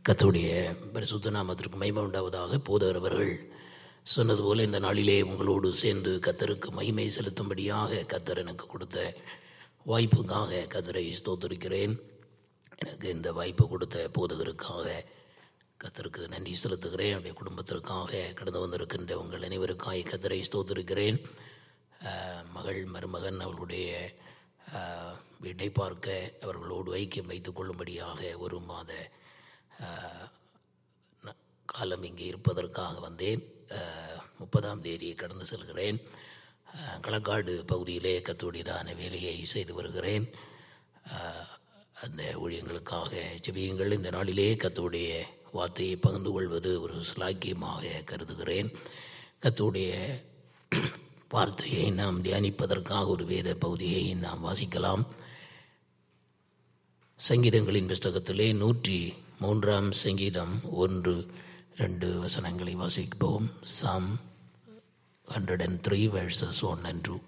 கத்துடைய பரிசுத்த நாமத்திற்கு மகிமை உண்டாவதாக போதகர் அவர்கள் சொன்னது போல இந்த நாளிலே உங்களோடு சேர்ந்து கத்தருக்கு மகிமை செலுத்தும்படியாக கத்தர் எனக்கு கொடுத்த வாய்ப்புக்காக கத்தரை ஸ்தோத்திருக்கிறேன் எனக்கு இந்த வாய்ப்பு கொடுத்த போதகருக்காக கத்தருக்கு நன்றி செலுத்துகிறேன் என்னுடைய குடும்பத்திற்காக கடந்து வந்திருக்கின்ற உங்கள் அனைவருக்காக கத்தரை ஸ்தோத்திருக்கிறேன் அஹ், மகள் மருமகன் அவர்களுடைய அஹ், வீட்டை பார்க்க அவர்களோடு ஐக்கியம் வைத்துக் கொள்ளும்படியாக ஒரு மாத அஹ், ந- காலம் இங்கே இருப்பதற்காக வந்தேன் அஹ், முப்பதாம் தேதி கடந்து செல்கிறேன் அஹ், களக்காடு பகுதியிலே கத்தோடியதான வேலையை செய்து வருகிறேன் அஹ், அந்த ஊழியங்களுக்காக ஜெபியுங்கள் இந்த நாளிலே கத்தோடைய வார்த்தையை பகிர்ந்து கொள்வது ஒரு சிலாக்கியமாக கருதுகிறேன் கத்தோடைய வார்த்தையை நாம் தியானிப்பதற்காக ஒரு வேத பகுதியை நாம் வாசிக்கலாம் சங்கீதங்களின் புஸ்தகத்திலே நூற்றி மூன்றாம் சங்கீதம் ஒன்று ரெண்டு வசனங்களை வாசிப்போம் psalm hundred and three verses one and two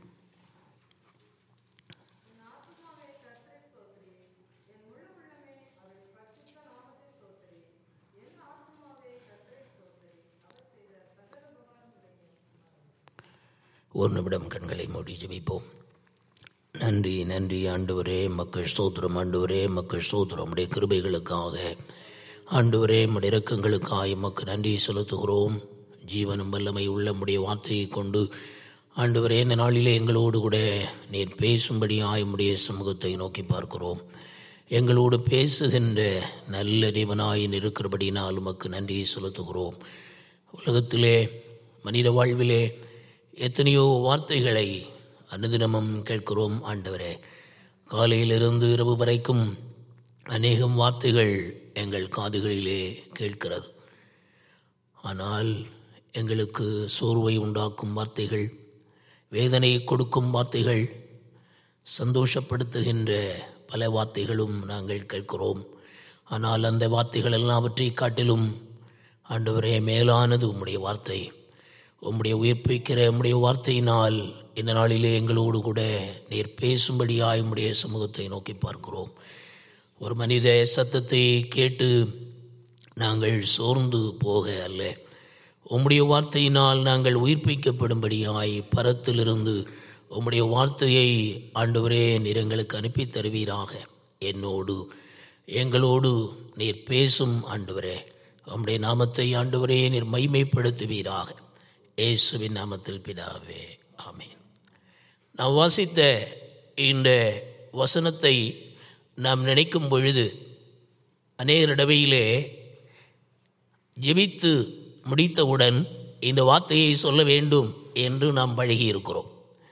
ஒரு நிமிடம் கண்களை மூடி ஜெபிப்போம் நன்றி நன்றி ஆண்டவரே மக்கள் ஸ்தோத்திரம் ஆண்டவரே மக்கள் ஸ்தோத்திரம் உடைய கிருபைகளுக்காக ஆண்டவரே உடைய இரக்கங்களுக்காக எமக்கு நன்றி செலுத்துகிறோம் ஜீவனும் வல்லமை உள்ள உடைய வார்த்தையை கொண்டு ஆண்டவரே இந்த நாளிலே எங்களோடு கூட நீர் பேசும்படியாய் உடைய சமூகத்தை நோக்கி பார்க்கிறோம் எங்களோடு பேசுகின்ற நல்ல தேவனாய் இருக்கிறபடினால் உமக்கு நன்றி செலுத்துகிறோம் உலகத்திலே மனித வாழ்விலே எத்தனையோ வார்த்தைகளை அனுதினமும் கேட்கிறோம் ஆண்டவரே காலையிலிருந்து இரவு வரைக்கும் அநேகம் வார்த்தைகள் எங்கள் காதுகளிலே கேட்கிறது ஆனால் எங்களுக்கு சோர்வை உண்டாக்கும் வார்த்தைகள் வேதனை கொடுக்கும் வார்த்தைகள் சந்தோஷப்படுத்துகின்ற பல வார்த்தைகளும் நாங்கள் கேட்கிறோம் ஆனால் அந்த வார்த்தைகள் எல்லாவற்றை காட்டிலும் ஆண்டவரே மேலானது உம்முடைய வார்த்தை உம்முடைய உயிர்ப்பிக்கிற உம்முடைய வார்த்தையினால் இந்த நாளிலே எங்களோடு கூட நீர் பேசும்படியாய் உம்முடைய சமூகத்தை நோக்கி பார்க்கிறோம் ஒரு மனித சத்தத்தை கேட்டு நாங்கள் சோர்ந்து போக அல்ல உம்முடைய வார்த்தையினால் நாங்கள் உயிர்ப்பிக்கப்படும்படியாய் பரத்திலிருந்து உம்முடைய வார்த்தையை ஆண்டவரே நீர் எங்களுக்கு அனுப்பி தருவீராக என்னோடு எங்களோடு நீர் பேசும் ஆண்டவரே உம்முடைய நாமத்தை ஆண்டவரே நீர் மைமைப்படுத்துவீராக இயேசுவின் நாமத்தில் பிதாவே ஆமென் நான் வாசித்த இந்த வசனத்தை நாம் நினைக்கும் பொழுது அநேக தடவையிலே ஜெபித்து முடித்தவுடன் இந்த வார்த்தையை சொல்ல வேண்டும் என்று நாம் பழகி இருக்கிறோம்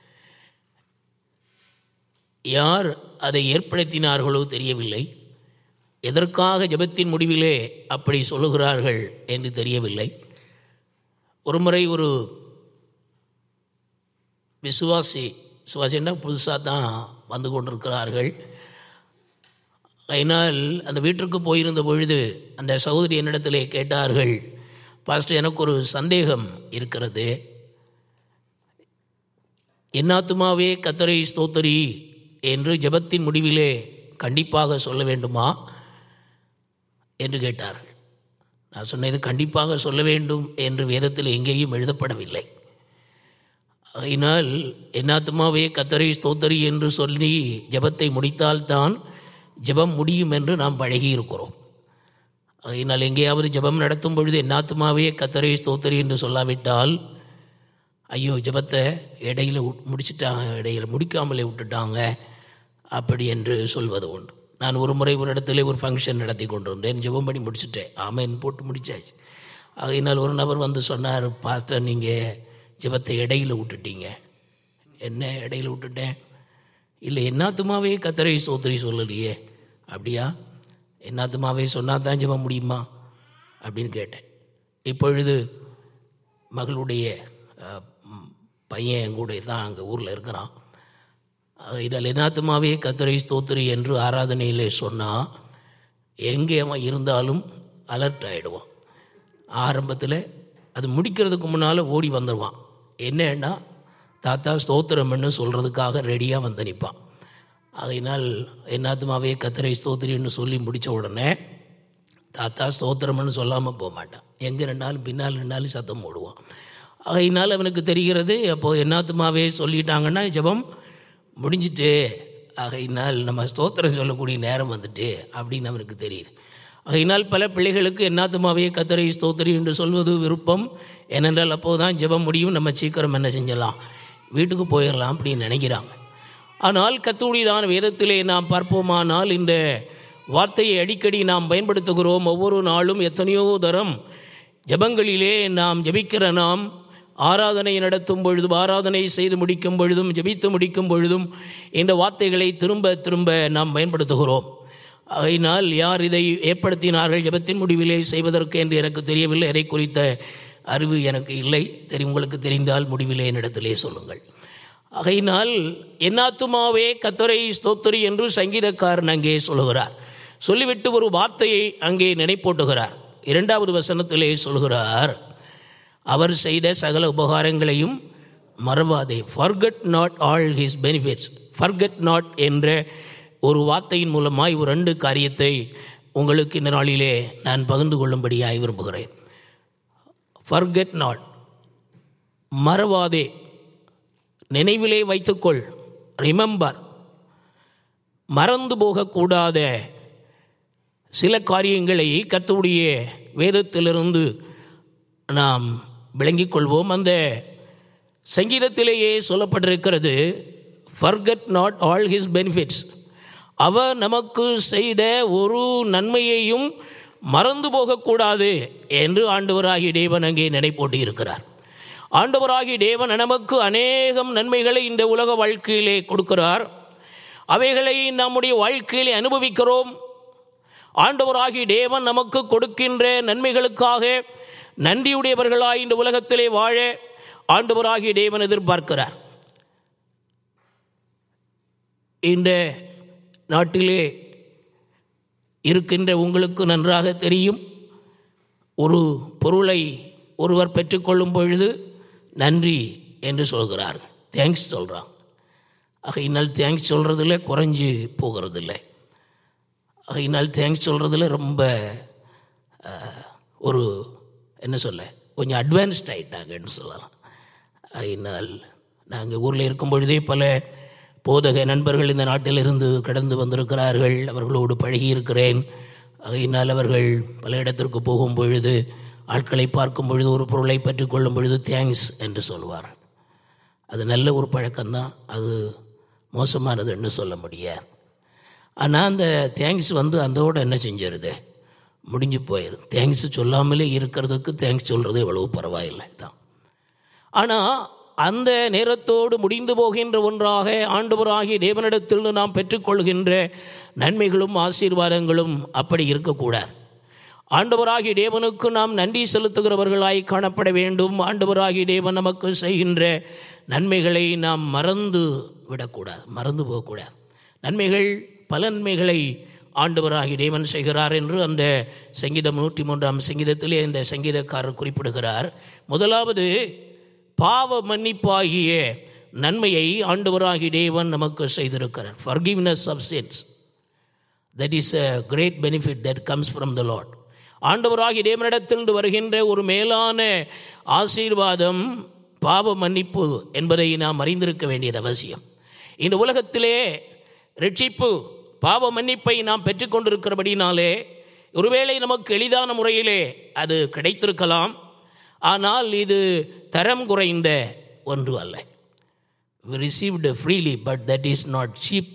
யார் அதை ஏற்படுத்தினார்களோ தெரியவில்லை எதற்காக ஜெபத்தின் முடிவிலே அப்படி சொல்லுகிறார்கள் என்று தெரியவில்லை ஒருமுறை ஒரு விசுவாசி விசுவாசின்னா புதுசாக தான் வந்து கொண்டிருக்கிறார்கள் அதனால் அந்த வீட்டிற்கு போயிருந்த பொழுது அந்த சகோதரி என்னிடத்திலே கேட்டார்கள் பாஸ்டர் எனக்கு ஒரு சந்தேகம் இருக்கிறது என்னாத்துமாவே கத்தரை ஸ்தோத்தரி என்று ஜெபத்தின் முடிவிலே கண்டிப்பாக சொல்ல வேண்டுமா என்று கேட்டார்கள் நான் சொன்னது கண்டிப்பாக சொல்ல வேண்டும் என்று வேதத்தில் எங்கேயும் எழுதப்படவில்லை அதனால் என்னாத்துமாவே கத்தரை ஸ்தோத்தரி என்று சொல்லி ஜெபத்தை முடித்தால்தான் ஜெபம் முடியும் என்று நாம் பழகி இருக்கிறோம் அதனால் எங்கேயாவது ஜெபம் நடத்தும் பொழுது என்னாத்துமாவே கத்தரை ஸ்தோத்தரி என்று சொல்லாவிட்டால் ஐயோ ஜெபத்தை இடையில உட்- முடிச்சிட்டாங்க இடையில முடிக்காமலே விட்டுட்டாங்க அப்படி என்று சொல்வது உண்டு நான் ஒரு முறை ஒரு இடத்துல ஒரு ஃபங்க்ஷன் நடத்தி கொண்டிருந்தேன் ஜெபம் பண்ணி முடிச்சிட்டேன் ஆமேன் போட்டு முடிச்சாச்சு ஆகையினால் ஒரு நபர் வந்து சொன்னார் பாஸ்டர் நீங்கள் ஜெபத்தை இடையில விட்டுட்டீங்க என்ன இடையில விட்டுட்டேன் இல்லை என்னாத்துமாவே கத்தரை சோத்திரி சொல்லலையே அப்படியா என்னாத்துமாவே சொன்னால் தான் ஜெபம் முடியுமா அப்படின்னு கேட்டேன் இப்பொழுது மகளுடைய அஹ், ம், பையன் என் கூட தான் அங்கே ஊரில் இருக்கிறான் இதில் என்னாத்துமாவே கத்தரை ஸ்தோத்திரி என்று ஆராதனையிலே சொன்னால் எங்கே அவன் இருந்தாலும் அலர்ட் ஆகிடுவான் ஆரம்பத்தில் அது முடிக்கிறதுக்கு முன்னால் ஓடி வந்துடுவான் என்னன்னா தாத்தா ஸ்தோத்திரம்னு சொல்கிறதுக்காக ரெடியாக வந்து நிற்பான் அதனால் என்னாத்துமாவே கத்தரை ஸ்தோத்திரின்னு சொல்லி முடித்த உடனே தாத்தா ஸ்தோத்திரம்னு சொல்லாமல் போக மாட்டான் எங்கே ரெண்டாலும் பின்னால் ரெண்டாலும் சத்தம் போடுவான் ஆகையினால் அவனுக்கு தெரிகிறது அப்போது என்னாத்துமாவே சொல்லிட்டாங்கன்னா ஜெபம் முடிஞ்சிட்டு ஆகையினால் நம்ம ஸ்தோத்திரம் சொல்லக்கூடிய நேரம் வந்துட்டு அப்படின்னு அவனுக்கு தெரியுது ஆகையினால் பல பிள்ளைகளுக்கு என்னாத்துமாவே கத்தரை ஸ்தோத்திரி என்று சொல்வது விருப்பம் ஏனென்றால் அப்போது தான் ஜெபம் முடியும் நம்ம சீக்கிரம் என்ன செஞ்சலாம் வீட்டுக்கு போயிடலாம் அப்படின்னு நினைக்கிறாங்க ஆனால் கத்தூடிதான வேதத்திலே நாம் பார்ப்போமானால் இந்த வார்த்தையை அடிக்கடி நாம் பயன்படுத்துகிறோம் ஒவ்வொரு நாளும் எத்தனையோ தரம் ஜெபங்களிலே நாம் ஜெபிக்கிற நாம் ஆராதனை நடத்தும் பொழுதும் ஆராதனை செய்து முடிக்கும் பொழுதும் ஜெபித்து முடிக்கும் பொழுதும் இந்த வார்த்தைகளை திரும்ப திரும்ப நாம் பயன்படுத்துகிறோம் ஆகையினால் யார் இதை ஏற்படுத்தினார்கள் ஜெபத்தின் முடிவிலே செய்வதற்கு என்று எனக்கு தெரியவில்லை அதை குறித்த அறிவு எனக்கு இல்லை தெரியும் உங்களுக்கு தெரிந்தால் முடிவிலே என்னிடத்திலே சொல்லுங்கள் ஆகையினால் என்னாத்துமாவே கத்தரை ஸ்தோத்திரி என்று சங்கீதக்காரன் அங்கே சொல்லுகிறார் சொல்லிவிட்டு ஒரு வார்த்தையை அங்கே நினைப்போட்டுகிறார் இரண்டாவது வசனத்திலே சொல்கிறார் அவர் செய்த சகல உபகாரங்களையும் மறவாதே forget not all his benefits forget not என்ற ஒரு வார்த்தையின் மூலமாய் ஒரு ரெண்டு காரியத்தை உங்களுக்கு இந்த நாளிலே நான் பகிர்ந்து கொள்ளும்படியாய் விரும்புகிறேன் ஃபர்கெட் நாட் மறவாதே நினைவிலே வைத்துக்கொள் ரிமெம்பர் மறந்து போகக்கூடாத சில காரியங்களை கர்த்தருடைய வேதத்திலிருந்து நாம் விளங்கிக் கொள்வோம் அந்த சங்கீதத்திலேயே சொல்லப்பட்டிருக்கிறது forget not all his benefits அவர் நமக்கு செய்த ஒரு நன்மையையும் மறந்து போகக்கூடாது என்று ஆண்டவராகி தேவன் அங்கே நினைப்போட்டி இருக்கிறார் ஆண்டவராகி தேவன் நமக்கு அநேகம் நன்மைகளை இந்த உலக வாழ்க்கையிலே கொடுக்கிறார் அவைகளை நம்முடைய வாழ்க்கையிலே அனுபவிக்கிறோம் ஆண்டவராகி தேவன் நமக்கு கொடுக்கின்ற நன்மைகளுக்காக நன்றியுடையவர்களாய் இந்த உலகத்திலே வாழ ஆண்டவராகிய தேவன் எதிர்பார்க்கிறார் இந்த நாட்டிலே இருக்கின்ற உங்களுக்கு நன்றாக தெரியும் ஒரு பொருளை ஒருவர் பெற்றுக்கொள்ளும் பொழுது நன்றி என்று சொல்கிறார் தேங்க்ஸ் சொல்கிறான் ஆகையினால் தேங்க்ஸ் சொல்கிறதில்ல குறைஞ்சி போகிறதில்ல ஆகையினால் தேங்க்ஸ் சொல்கிறதுல ரொம்ப அஹ், ஒரு என்ன சொல்ல கொஞ்சம் அட்வான்ஸ்ட் ஆகிட்டாங்கன்னு சொல்லலாம் ஆகையினால் நாங்கள் ஊரில் இருக்கும் பொழுதே பல போதக நண்பர்கள் இந்த நாட்டிலிருந்து கடந்து வந்திருக்கிறார்கள் அவர்களோடு பழகி இருக்கிறேன் ஆகையினால் அவர்கள் பல இடத்திற்கு போகும் பொழுது ஆட்களை பார்க்கும் பொழுது ஒரு பொருளை பெற்றுக்கொள்ளும் பொழுது தேங்க்ஸ் என்று சொல்வார் அது நல்ல ஒரு பழக்கம்தான் அது மோசமானதுன்னு சொல்ல முடியாது ஆனால் அந்த தேங்க்ஸ் வந்து அதோட என்ன செஞ்சிருது முடிஞ்சு போயிடும் தேங்க்ஸ் சொல்லாமலே இருக்கிறதுக்கு தேங்க்ஸ் சொல்கிறது எவ்வளவு பரவாயில்லை தான் ஆனால் அந்த நேரத்தோடு முடிந்து போகின்ற ஒன்றாக ஆண்டவராகிய தேவனிடத்தில் நாம் பெற்றுக்கொள்கின்ற நன்மைகளும் ஆசீர்வாதங்களும் அப்படி இருக்கக்கூடாது ஆண்டவராகிய தேவனுக்கு நாம் நன்றி செலுத்துகிறவர்களாய் காணப்பட வேண்டும் ஆண்டவராகிய தேவன் நமக்கு செய்கின்ற நன்மைகளை நாம் மறந்து விடக்கூடாது மறந்து போகக்கூடாது நன்மைகள் பல நன்மைகளை ஆண்டவராகிய தேவன் செய்கிறார் என்று அந்த சங்கீதம் நூற்றி மூன்றாம் சங்கீதத்திலே இந்த சங்கீதக்காரர் குறிப்பிடுகிறார் முதலாவது பாவ மன்னிப்பாகிய நன்மையை ஆண்டவராகிய தேவன் நமக்கு செய்திருக்கிறார் forgiveness of sins that is a great benefit that comes from the lord ஆண்டவராகிய தேவனிடத்திலிருந்து வருகின்ற ஒரு மேலான ஆசீர்வாதம் பாவ மன்னிப்பு என்பதை நாம் அறிந்திருக்க வேண்டியது அவசியம் இந்த உலகத்திலே ரட்சிப்பு பாவ மன்னிப்பை நாம் பெற்றுக்கொண்டிருக்கிறபடினாலே ஒருவேளை நமக்கு எளிதான முறையிலே அது கிடைத்திருக்கலாம் ஆனால் இது தரம் குறைந்த ஒன்று அல்ல received freely but that is not cheap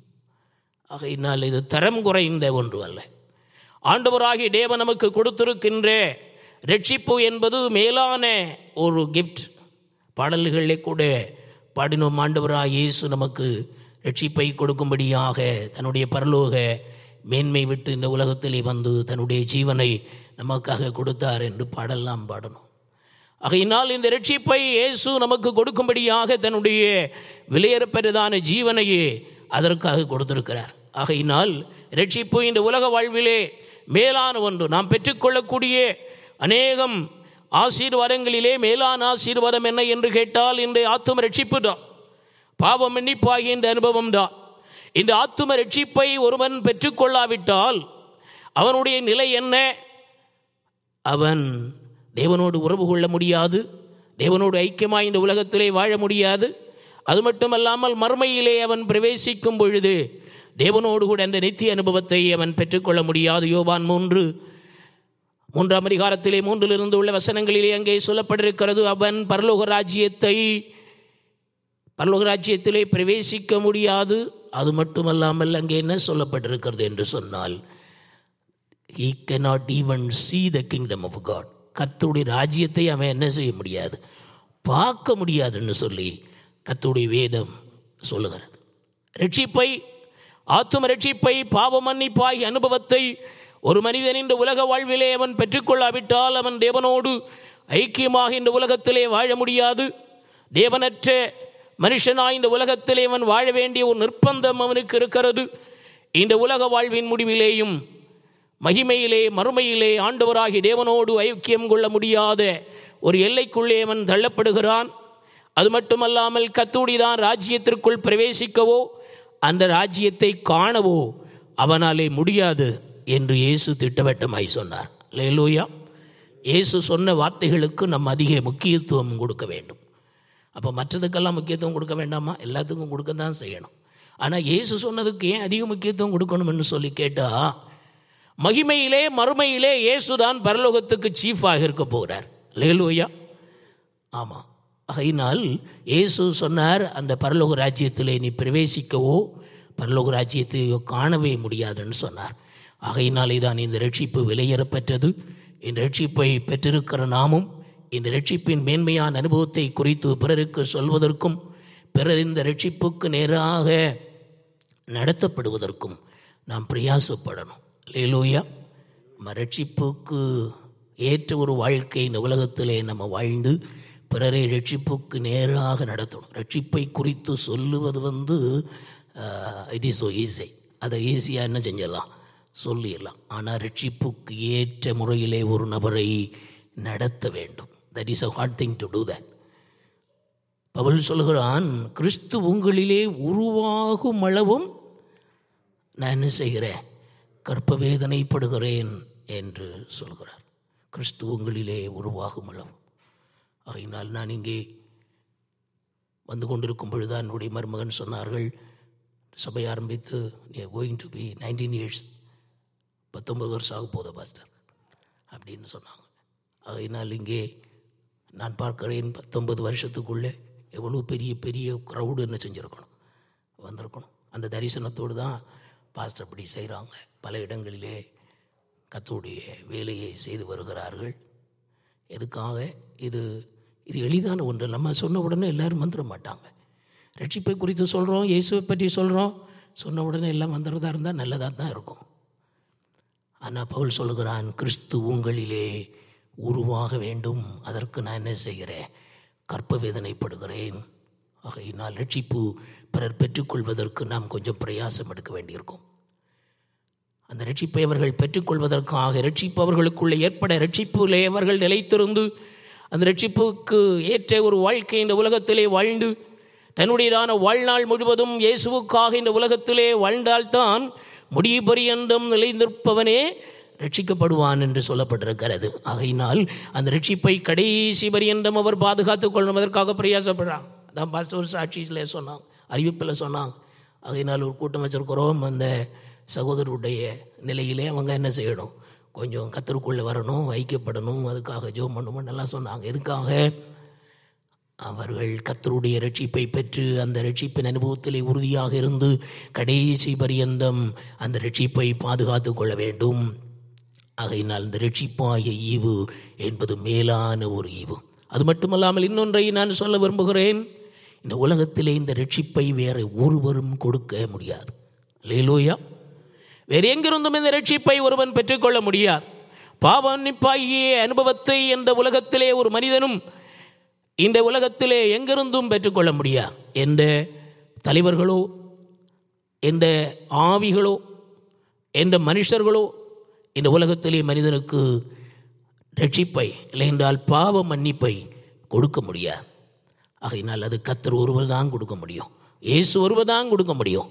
ஆகையினால் இது தரம் குறைந்த ஒன்று அல்ல ஆண்டவராகிய தேவன் நமக்கு கொடுத்திருக்கின்ற ரட்சிப்பு என்பது மேலான ஒரு கிஃப்ட் பாடல்களிலே கூட பாடினோம் ஆண்டவராக இயேசு நமக்கு ரட்சிப்பை கொடுக்கும்படியாக தன்னுடைய பரலோக மேன்மை விட்டு இந்த உலகத்திலே வந்து தன்னுடைய ஜீவனை நமக்காக கொடுத்தார் என்று பாடலாம் பாடணும் ஆகையினால் இந்த ரட்சிப்பை இயேசு நமக்கு கொடுக்கும்படியாக தன்னுடைய விலையேறப்பெற்றதான ஜீவனையே அதற்காக கொடுத்திருக்கிறார் ஆகையினால் ரட்சிப்பு இந்த உலக வாழ்விலே மேலான ஒன்று நாம் பெற்றுக்கொள்ளக்கூடிய அநேகம் ஆசீர்வாதங்களிலே மேலான ஆசீர்வாதம் என்ன என்று கேட்டால் இந்த ஆத்தும ரட்சிப்பு தான் பாவம் மன்னிப்பாகிய இந்த அனுபவம் தான் இந்த ஆத்தும ரட்சிப்பை ஒருவன் பெற்றுக்கொள்ளாவிட்டால் அவனுடைய நிலை என்ன அவன் தேவனோடு உறவு கொள்ள முடியாது தேவனோடு ஐக்கியமாய் இந்த உலகத்திலே வாழ முடியாது அது மட்டுமல்லாமல் மறுமையிலே அவன் பிரவேசிக்கும் பொழுது தேவனோடு கூட அந்த நித்திய அனுபவத்தை அவன் பெற்றுக்கொள்ள முடியாது யோவான் மூன்று மூன்றாம் அதிகாரத்திலே மூன்றிலிருந்து உள்ள வசனங்களிலே அங்கே சொல்லப்பட்டிருக்கிறது அவன் பரலோக ராஜ்யத்தை பரலோக ராஜ்யத்திலே பிரவேசிக்க முடியாது அது மட்டுமல்லாமல் அங்கே என்ன சொல்லப்பட்டிருக்கிறது என்று சொன்னால் he cannot even see the kingdom of God கர்த்தருடைய ராஜ்யத்தை அவன் என்ன செய்ய முடியாது பார்க்க முடியாதுன்னு சொல்லி கர்த்தருடைய வேதம் சொல்லுகிறது ரட்சிப்பை ஆத்தும ரட்சிப்பை பாவ மன்னிப்பாய் அனுபவத்தை ஒரு மனிதன் இந்த உலக வாழ்விலே அவன் பெற்றுக்கொள்ளாவிட்டால் அவன் தேவனோடு ஐக்கியமாக இந்த உலகத்திலே வாழ முடியாது தேவனற்ற மனுஷனாய் இந்த உலகத்திலே அவன் வாழ வேண்டிய ஒரு நிர்பந்தம் அவனுக்கு இருக்கிறது இந்த உலக வாழ்வின் முடிவிலேயும் மகிமையிலே மறுமையிலே ஆண்டவராகி தேவனோடு ஐக்கியம் கொள்ள முடியாத ஒரு எல்லைக்குள்ளே அவன் தள்ளப்படுகிறான் அது மட்டுமல்லாமல் கத்தூடிதான் ராஜ்யத்திற்குள் பிரவேசிக்கவோ அந்த ராஜ்யத்தை காணவோ அவனாலே முடியாது என்று இயேசு திட்டவட்டமாய் சொன்னார் லேலூயா இயேசு சொன்ன வார்த்தைகளுக்கு நம்ம அதிக முக்கியத்துவம் கொடுக்க வேண்டும் அப்போ மற்றதுக்கெல்லாம் முக்கியத்துவம் கொடுக்க வேண்டாமா எல்லாத்துக்கும் கொடுக்க தான் செய்யணும் ஆனால் இயேசு சொன்னதுக்கு ஏன் அதிக முக்கியத்துவம் கொடுக்கணும்னு சொல்லி கேட்டால் மகிமையிலே மறுமையிலே இயேசுதான் பரலோகத்துக்கு சீஃபாக இருக்க போகிறார் லேலூயா ஆமாம் ஆகையினால் இயேசு சொன்னார் அந்த பரலோக ராஜ்யத்திலே நீ பிரவேசிக்கவோ பரலோக ராஜ்யத்தையோ காணவே முடியாதுன்னு சொன்னார் ஆகையினாலே தான் இந்த ரட்சிப்பு விலையேறப்பெற்றது இந்த ரட்சிப்பை பெற்றிருக்கிற நாமும் இந்த ரட்சிப்பின் மேன்மையான அனுபவத்தை குறித்து பிறருக்கு சொல்வதற்கும் பிறர் இந்த ரட்சிப்புக்கு நேராக நடத்தப்படுவதற்கும் நாம் பிரயாசப்படணும் லேலூயா நம்ம ரட்சிப்புக்கு ஏற்ற ஒரு வாழ்க்கை இந்த உலகத்திலே நம்ம வாழ்ந்து பிறரை ரட்சிப்புக்கு நேராக நடத்தணும் ரட்சிப்பை குறித்து சொல்லுவது வந்து இட் இஸ் ஸோ ஈஸி அதை ஈஸியாக என்ன செஞ்சிடலாம் சொல்லிடலாம் ஆனால் ரட்சிப்புக்கு ஏற்ற முறையிலே ஒரு நபரை நடத்த வேண்டும் that is a hard thing to do தட் பவுல் சொல்கிறான் கிறிஸ்து உங்களிலே உருவாகும் அளவும் நான் என்ன செய்கிறேன் கற்ப வேதனைப்படுகிறேன் என்று சொல்கிறார் கிறிஸ்து உங்களிலே உருவாகும் அளவு ஆகையினால் நான் இங்கே வந்து கொண்டிருக்கும் பொழுதுதான் என்னுடைய மருமகன் சொன்னார்கள் சபை ஆரம்பித்து going to be nineteen years பத்தொன்பது வருஷம் ஆக போதும் பாஸ்டர் அப்படின்னு சொன்னாங்க ஆகையினால் இங்கே நான் பார்க்கிறேன் பத்தொன்பது வருஷத்துக்குள்ளே எவ்வளோ பெரிய பெரிய க்ரௌடு என்ன செஞ்சுருக்கணும் வந்திருக்கணும் அந்த தரிசனத்தோடு தான் பாஸ்டர் அப்படி செய்கிறாங்க பல இடங்களிலே கத்தோடைய வேலையை செய்து வருகிறார்கள் எதுக்காக இது இது எளிதான ஒன்று நம்ம சொன்ன உடனே எல்லாரும் வந்துட மாட்டாங்க ரட்சிப்பை குறித்து சொல்கிறோம் இயேசுவை பற்றி சொல்கிறோம் சொன்ன உடனே எல்லாம் வந்துடுறதா இருந்தால் நல்லதாக தான் இருக்கும் ஆனால் பவுல் சொல்லுகிறான் கிறிஸ்து உங்களிலே உருவாக வேண்டும் அதற்கு நான் என்ன செய்கிறேன் கற்ப வேதனைப்படுகிறேன் ஆகையினால் ரட்சிப்பு பிறர் பெற்றுக்கொள்வதற்கு நாம் கொஞ்சம் பிரயாசம் எடுக்க வேண்டியிருக்கும் அந்த ரட்சிப்பை அவர்கள் பெற்றுக்கொள்வதற்காக ரட்சிப்பு அவர்களுக்குள்ளே ஏற்பட ரட்சிப்பிலே அவர்கள் நிலைத்திருந்து அந்த ரட்சிப்புக்கு ஏற்ற ஒரு வாழ்க்கை இந்த உலகத்திலே வாழ்ந்து தன்னுடையதான வாழ்நாள் முழுவதும் இயேசுவுக்காக இந்த உலகத்திலே வாழ்ந்தால்தான் முடிய பரியந்தம் நிலைந்திருப்பவனே ரட்சிக்கப்படுவான் என்று சொல்லப்பட்டிருக்கிறது ஆகையினால் அந்த ரட்சிப்பை கடைசி பரியந்தம் அவர் பாதுகாத்துக் கொள்ளணும் அதற்காக பிரயாசப்படுறாங்க அதான் பாஸ்டர் சாட்சியில் சொன்னாங்க அறிவிப்பில் சொன்னாங்க ஆகையினால் ஒரு கூட்டம் வச்சிருக்கிறோம் அந்த சகோதரருடைய நிலையிலே அவங்க என்ன செய்யணும் கொஞ்சம் கத்தருக்குள்ளே வரணும் ஐக்கியப்படணும் அதுக்காக ஜோம் பண்ணணும் எல்லாம் சொன்னாங்க எதுக்காக அவர்கள் கத்தருடைய ரட்சிப்பை பெற்று அந்த ரட்சிப்பின் அனுபவத்திலே உறுதியாக இருந்து கடைசி பரியந்தம் அந்த ரட்சிப்பை பாதுகாத்து கொள்ள வேண்டும் ஆகையினால் இந்த ரட்சிப்பாய ஈவு என்பது மேலான ஒரு ஈவு அது மட்டுமல்லாமல் இன்னொன்றை நான் சொல்ல விரும்புகிறேன் இந்த உலகத்திலே இந்த ரட்சிப்பை வேறு ஒருவரும் கொடுக்க முடியாது லேலோயா வேறு எங்கிருந்தும் இந்த ரட்சிப்பை ஒருவன் பெற்றுக்கொள்ள முடியாது பாவன்னிப்பாகிய அனுபவத்தை இந்த உலகத்திலே ஒரு மனிதனும் இந்த உலகத்திலே எங்கிருந்தும் பெற்றுக்கொள்ள முடியாது எந்த தலைவர்களோ எந்த ஆவிகளோ எந்த மனுஷர்களோ இந்த உலகத்திலே மனிதனுக்கு ரட்சிப்பை இல்லை என்றால் பாவ மன்னிப்பை கொடுக்க முடியாது ஆகையினால் அது கத்தர் ஒருவர் தான் கொடுக்க முடியும் இயேசு ஒருவர் தான் கொடுக்க முடியும்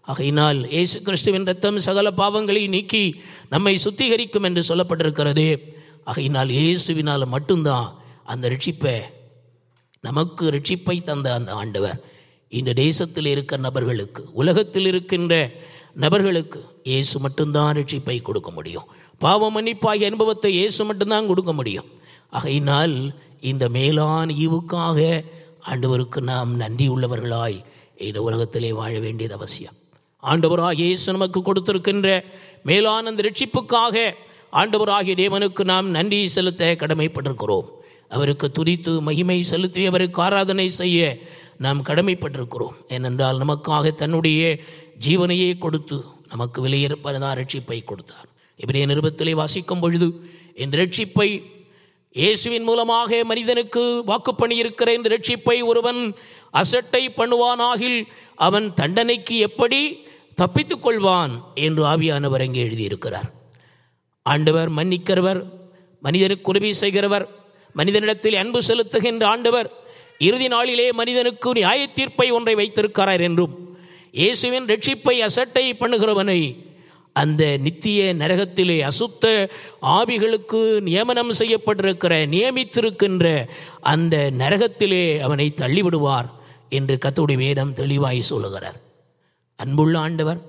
ஆகையினால் இயேசு கிறிஸ்துவின் ரத்தம் சகல பாவங்களை நீக்கி நம்மை சுத்திகரிக்கும் என்று சொல்லப்பட்டிருக்கிறது ஆகையினால் இயேசுவினால் மட்டும்தான் அந்த ரட்சிப்பை நமக்கு ரட்சிப்பை தந்த அந்த ஆண்டவர் இந்த தேசத்தில் இருக்கிற நபர்களுக்கு உலகத்தில் இருக்கின்ற நபர்களுக்கு இயேசு மட்டும்தான் ரட்சிப்பை கொடுக்க முடியும் பாவ மன்னிப்பாகிய அனுபவத்தை இயேசு மட்டும்தான் கொடுக்க முடியும் ஆகையினால் இந்த மேலான ஈவுக்காக ஆண்டவருக்கு நாம் நன்றி உள்ளவர்களாய் இந்த உலகத்திலே வாழ வேண்டியது அவசியம் ஆண்டவராக இயேசு நமக்கு கொடுத்திருக்கின்ற மேலான அந்த ரட்சிப்புக்காக ஆண்டவராகிய தேவனுக்கு நாம் நன்றி செலுத்த கடமைப்பட்டிருக்கிறோம் அவருக்கு துதித்து மகிமை செலுத்தி அவருக்கு ஆராதனை செய்ய நாம் கடமைப்பட்டிருக்கிறோம் ஏனென்றால் நமக்காக தன்னுடைய ஜீவனையே கொடுத்து நமக்கு விலையேற்பதான் ரட்சிப்பை கொடுத்தார் இவரே நிருபத்திலே வாசிக்கும் பொழுது இந்த ரட்சிப்பை இயேசுவின் மூலமாக மனிதனுக்கு வாக்குப்பணி இருக்கிற இந்த ரட்சிப்பை ஒருவன் அசட்டை பண்ணுவானாகில் அவன் தண்டனைக்கு எப்படி தப்பித்துக் கொள்வான் என்று ஆவியானவர் அங்கே எழுதியிருக்கிறார் ஆண்டவர் மன்னிக்கிறவர் மனிதனுக்கு உதவி செய்கிறவர் மனிதனிடத்தில் அன்பு செலுத்துகின்ற ஆண்டவர் இறுதி நாளிலே மனிதனுக்கு நியாய தீர்ப்பை ஒன்றை வைத்திருக்கிறார் என்றும் இயேசுவின் ரட்சிப்பை அசட்டை பண்ணுகிறவனை அந்த நித்திய நரகத்திலே அசுத்த ஆவிகளுக்கு நியமனம் செய்யப்பட்டிருக்கிற நியமித்திருக்கின்ற அந்த நரகத்திலே அவனை தள்ளிவிடுவார் என்று கத்துடைய வேதம் தெளிவாய் சொல்லுகிறார் அன்புள்ள ஆண்டவர்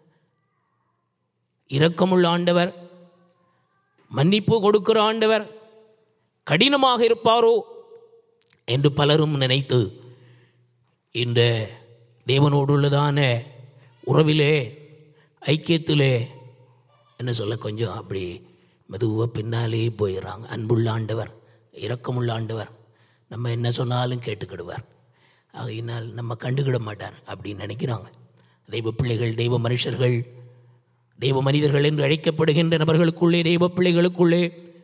இரக்கமுள்ள ஆண்டவர் மன்னிப்பு கொடுக்கிற ஆண்டவர் கடினமாக இருப்பாரோ என்று பலரும் நினைத்து இந்த தேவனோடு உள்ளதான உறவிலே ஐக்கியத்திலே என்ன சொல்ல கொஞ்சம் அப்படி மெதுவாக பின்னாலே போயிடுறாங்க அன்புள்ள ஆண்டவர் இரக்கமுள்ள ஆண்டவர் நம்ம என்ன சொன்னாலும் கேட்டுக்கிடுவார் ஆகையினால் நம்ம கண்டுக்கிட மாட்டார் அப்படின்னு நினைக்கிறாங்க தெய்வ பிள்ளைகள் தெய்வ மனுஷர்கள் தெய்வ மனிதர்கள் என்று அழைக்கப்படுகின்ற நபர்களுக்குள்ளே தெய்வ பிள்ளைகளுக்குள்ளே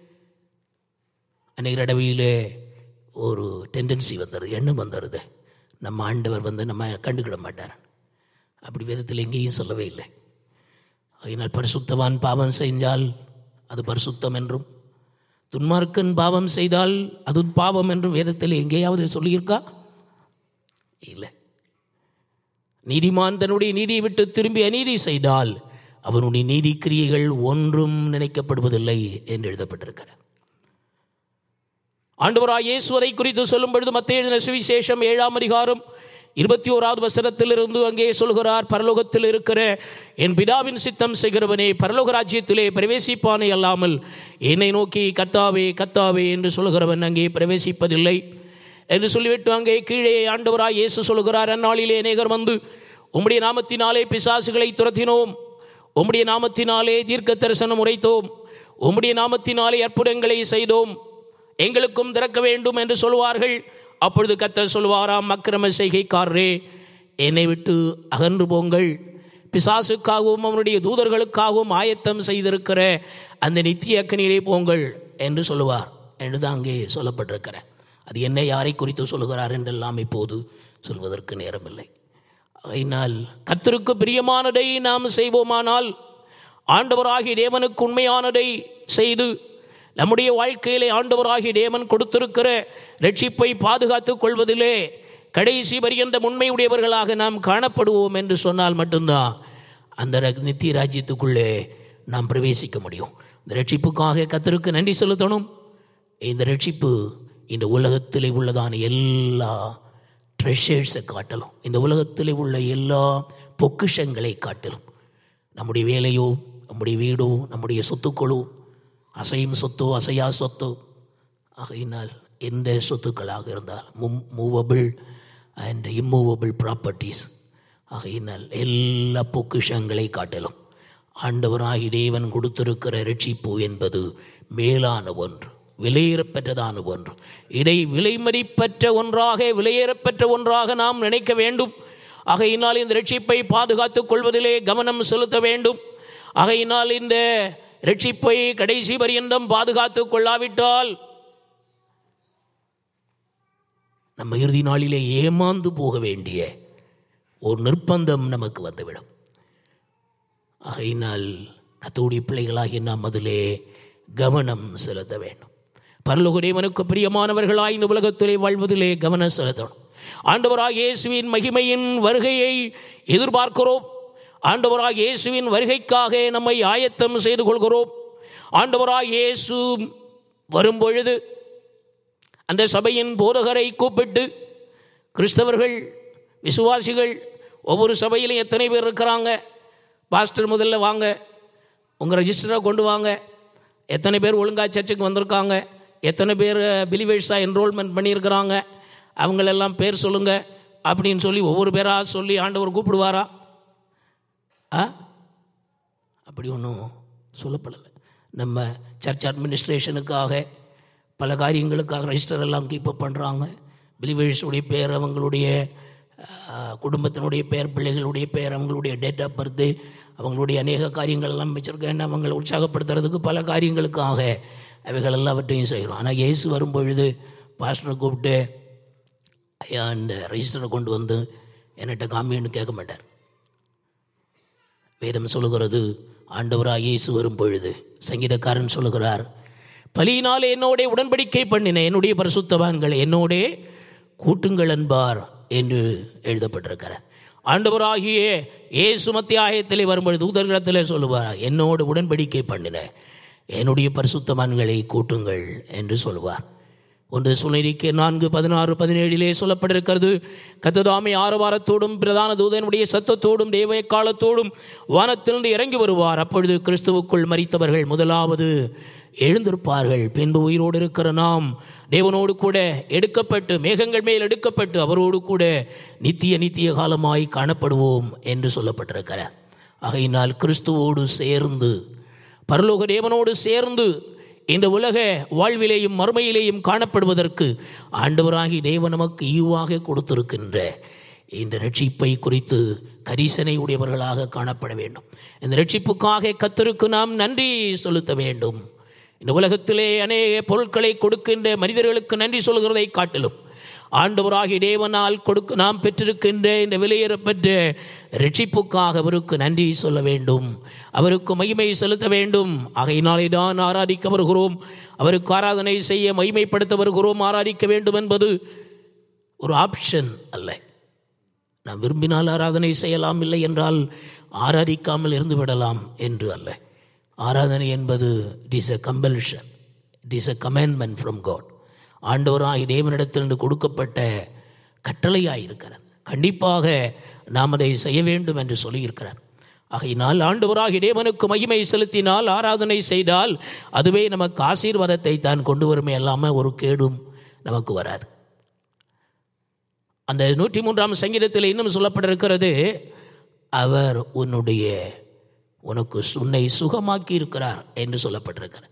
அன்றைய தடவையில் ஒரு டெண்டன்சி வந்துடுது எண்ணம் வந்துடுது நம்ம ஆண்டவர் வந்து நம்ம கண்டுக்கிட மாட்டார் அப்படி வேதத்தில் எங்கேயும் சொல்லவே இல்லை அதனால் பரிசுத்தவான் பாவம் செஞ்சால் அது பரிசுத்தம் என்றும் துன்மார்க்கன் பாவம் செய்தால் அது பாவம் என்றும் வேதத்தில் எங்கேயாவது சொல்லியிருக்கா இல்லை நீதிமான் தன்னுடைய நீதியை விட்டு திரும்பி அநீதி செய்தால் அவனுடைய நீதி கிரியைகள் ஒன்றும் நினைக்கப்படுவதில்லை என்று எழுதப்பட்டிருக்கிறார் ஆண்டவராய் இயேசுவரை குறித்து சொல்லும் பொழுது மத்திய எழுதின சுவிசேஷம் ஏழாம் அதிகாரம் இருபத்தி ஓராவது வசனத்திலிருந்து அங்கே சொல்கிறார் பரலோகத்தில் இருக்கிற என் பிதாவின் சித்தம் செய்கிறவனே பரலோக ராஜ்யத்திலே பிரவேசிப்பானே அல்லாமல் என்னை நோக்கி கத்தாவே கத்தாவே என்று சொல்கிறவன் அங்கே பிரவேசிப்பதில்லை என்று சொல்லிவிட்டு அங்கே கீழே ஆண்டவராய் இயேசு சொல்கிறார் அந்நாளிலே அநேகர் வந்து உம்முடைய நாமத்தினாலே பிசாசுகளை துரத்தினோம் உம்முடைய நாமத்தினாலே தீர்க்க தரிசனம் உரைத்தோம் உம்முடைய நாமத்தினாலே அற்புதங்களை செய்தோம் எங்களுக்கும் திறக்க வேண்டும் என்று சொல்வார்கள் அப்பொழுது கத்தர் சொல்வாராம் அக்கிரம செய்கைக்காரரே என்னை விட்டு அகன்று போங்கள் பிசாசுக்காகவும் அவனுடைய தூதர்களுக்காகவும் ஆயத்தம் செய்திருக்கிற அந்த நித்திய அக்கனியிலே போங்கள் என்று சொல்லுவார் என்று தான் அங்கே சொல்லப்பட்டிருக்கிற அது என்ன யாரை குறித்து சொல்லுகிறார் என்றெல்லாம் இப்போது சொல்வதற்கு நேரமில்லை அதனால் கத்தருக்கு பிரியமானதை நாம் செய்வோமானால் ஆண்டவராகிய தேவனுக்கு உண்மையானதை செய்து நம்முடைய வாழ்க்கையிலே ஆண்டவராகிய தேவன் கொடுத்திருக்கிற ரட்சிப்பை பாதுகாத்துக் கொள்வதிலே கடைசி பரியந்த உண்மையுடையவர்களாக நாம் காணப்படுவோம் என்று சொன்னால் மட்டும்தான் அந்த ர- நித்திய ராஜ்யத்துக்குள்ளே நாம் பிரவேசிக்க முடியும் இந்த ரட்சிப்புக்காக கத்தருக்கு நன்றி செலுத்தணும் இந்த ரட்சிப்பு இந்த உலகத்திலே உள்ளதான எல்லா ட்ரெஷர்ஸை காட்டலும் இந்த உலகத்திலே உள்ள எல்லா பொக்கிஷங்களை காட்டலும் நம்முடைய வேலையோ நம்முடைய வீடோ நம்முடைய சொத்துக்களோ அசையும் சொத்தோ அசையா சொத்தோ ஆகையினால் எந்த சொத்துக்களாக இருந்தால் மும் மூவபிள் அண்ட் இம்மூவபிள் ப்ராப்பர்ட்டிஸ் ஆகையினால் எல்லா பொக்கிஷங்களை காட்டலும் ஆண்டவராகி தேவன் கொடுத்திருக்கிற ரட்சிப்பு என்பது மேலான ஒன்று விலையேறப்பெற்றதான ஒன்று இதை விலைமதிப்பற்ற ஒன்றாக விலையேறப்பெற்ற ஒன்றாக நாம் நினைக்க வேண்டும் ஆகையினால் இந்த ரட்சிப்பை பாதுகாத்துக் கொள்வதிலே கவனம் செலுத்த வேண்டும் ஆகையினால் இந்த ரட்சிப்பை கடைசி பரியந்தம் பாதுகாத்துக் கொள்ளாவிட்டால் நம்ம இறுதி நாளிலே ஏமாந்து போக வேண்டிய ஒரு நிர்பந்தம் நமக்கு வந்துவிடும் ஆகையினால் கத்தோடைய பிள்ளைகளாகிய நாம் அதிலே கவனம் செலுத்த வேண்டும் பரலோக தேவனுக்கு பிரியமானவர்களாய் இந்த உலகத்திலே வாழ்வதிலே கவனம் செலுத்தணும் ஆண்டவராக இயேசுவின் மகிமையின் வருகையை எதிர்பார்க்கிறோம் ஆண்டவராக இயேசுவின் வருகைக்காக நம்மை ஆயத்தம் செய்து கொள்கிறோம் ஆண்டவராக இயேசு வரும்பொழுது அந்த சபையின் போதகரை கூப்பிட்டு கிறிஸ்தவர்கள் விசுவாசிகள் ஒவ்வொரு சபையிலும் எத்தனை பேர் இருக்கிறாங்க பாஸ்டர் முதல்ல வாங்க உங்கள் ரெஜிஸ்டரை கொண்டு வாங்க எத்தனை பேர் ஒழுங்கா சர்ச்சுக்கு வந்திருக்காங்க எத்தனை பேர் பிலிவேர்ஸாக என்ரோல்மெண்ட் பண்ணியிருக்கிறாங்க அவங்களெல்லாம் பேர் சொல்லுங்க அப்படின்னு சொல்லி ஒவ்வொரு பேராக சொல்லி ஆண்டவர் கூப்பிடுவாரா ஆ அப்படி ஒன்றும் சொல்லப்படலை நம்ம சர்ச் அட்மினிஸ்ட்ரேஷனுக்காக பல காரியங்களுக்காக ரெஜிஸ்டர் எல்லாம் கீப்பப் பண்ணுறாங்க பிலிவேர்ஸுடைய பேர் அவங்களுடைய ஆ, குடும்பத்தினுடைய பேர் பிள்ளைகளுடைய பேர் அவங்களுடைய டேட் ஆஃப் பர்த்து அவங்களுடைய அநேக காரியங்கள் எல்லாம் வச்சுருக்கேன் அவங்களை உற்சாகப்படுத்துறதுக்கு பல காரியங்களுக்காக அவைகள் எல்லாவற்றையும் செய்கிறோம் ஆனால் இயேசு வரும்பொழுது பாஸ்டரை கூப்பிட்டு ஐயா இந்த ரெஜிஸ்டரை கொண்டு வந்து என்கிட்ட காமின்னு கேட்க மாட்டார் வேதம் சொல்லுகிறது ஆண்டவராக இயேசு வரும் பொழுது சங்கீதக்காரன் சொல்லுகிறார் பலியினால் என்னோட உடன்படிக்கை பண்ணின என்னுடைய பரிசுத்தவான்களை என்னோடே கூட்டுங்கள் என்பார் என்று எழுதப்பட்டிருக்கிறார் ஆண்டவராகிய இயேசு மத்தியாயத்திலே வரும்பொழுது தூதர்களிடத்தில் சொல்லுவார் என்னோடு உடன்படிக்கை பண்ணின என்னுடைய பரிசுத்தவான்களை கூட்டுங்கள் என்று சொல்லுவார் ஒன்று சுழறிக்கை நான்கு பதினாறு பதினேழிலே சொல்லப்பட்டிருக்கிறது கத்ததாமை ஆரவாரத்தோடும் பிரதான தூதனுடைய சத்தத்தோடும் தேவ காலத்தோடும் வானத்திலிருந்து இறங்கி வருவார் அப்பொழுது கிறிஸ்துவுக்குள் மரித்தவர்கள் முதலாவது எழுந்திருப்பார்கள் பின்பு உயிரோடு இருக்கிற நாம் தேவனோடு கூட எடுக்கப்பட்டு மேகங்கள் மேல் எடுக்கப்பட்டு அவரோடு கூட நித்திய நித்திய காலமாய் காணப்படுவோம் என்று சொல்லப்பட்டிருக்கிறார் ஆகையினால் கிறிஸ்துவோடு சேர்ந்து பரலோக தேவனோடு சேர்ந்து இந்த உலக வாழ்விலேயும் மறுமையிலேயும் காணப்படுவதற்கு ஆண்டவராகி தேவன் நமக்கு ஈவாக கொடுத்திருக்கின்ற இந்த ரட்சிப்பை குறித்து கரிசனை உடையவர்களாக காணப்பட வேண்டும் இந்த ரட்சிப்புக்காக கத்தருக்கு நாம் நன்றி செலுத்த வேண்டும் இந்த உலகத்திலே அநேக பொருட்களை கொடுக்கின்ற மனிதர்களுக்கு நன்றி சொல்கிறதை காட்டிலும் ஆண்டவராகி தேவனால் கொடுக்க நாம் பெற்றிருக்கின்ற இந்த விலையேறப்பெற்ற ரட்சிப்புக்காக அவருக்கு நன்றி சொல்ல வேண்டும் அவருக்கு மகிமை செலுத்த வேண்டும் ஆகையினாலே தான் ஆராதிக்க வருகிறோம் அவருக்கு ஆராதனை செய்ய மகிமைப்படுத்த வருகிறோம் ஆராதிக்க வேண்டும் என்பது ஒரு ஆப்ஷன் அல்ல நாம் விரும்பினால் ஆராதனை செய்யலாம் இல்லை என்றால் ஆராதிக்காமல் இருந்து விடலாம் என்று அல்ல ஆராதனை என்பது it is a compulsion it is a commandment from God ஆண்டவராகி தேவனிடத்திலிருந்து கொடுக்கப்பட்ட கட்டளையாக இருக்கிறது கண்டிப்பாக நாம் அதை செய்ய வேண்டும் என்று சொல்லியிருக்கிறார் ஆகையினால் ஆண்டவராகி தேவனுக்கு மகிமை செலுத்தினால் ஆராதனை செய்தால் அதுவே நமக்கு ஆசீர்வாதத்தை தான் கொண்டு வருமே அல்லாமல் ஒரு கேடும் நமக்கு வராது அந்த நூற்றி மூன்றாம் சங்கீதத்தில் இன்னும் சொல்லப்பட்டிருக்கிறது அவர் உன்னுடைய உனக்கு உன்னை சுகமாக்கி இருக்கிறார் என்று சொல்லப்பட்டிருக்கிறார்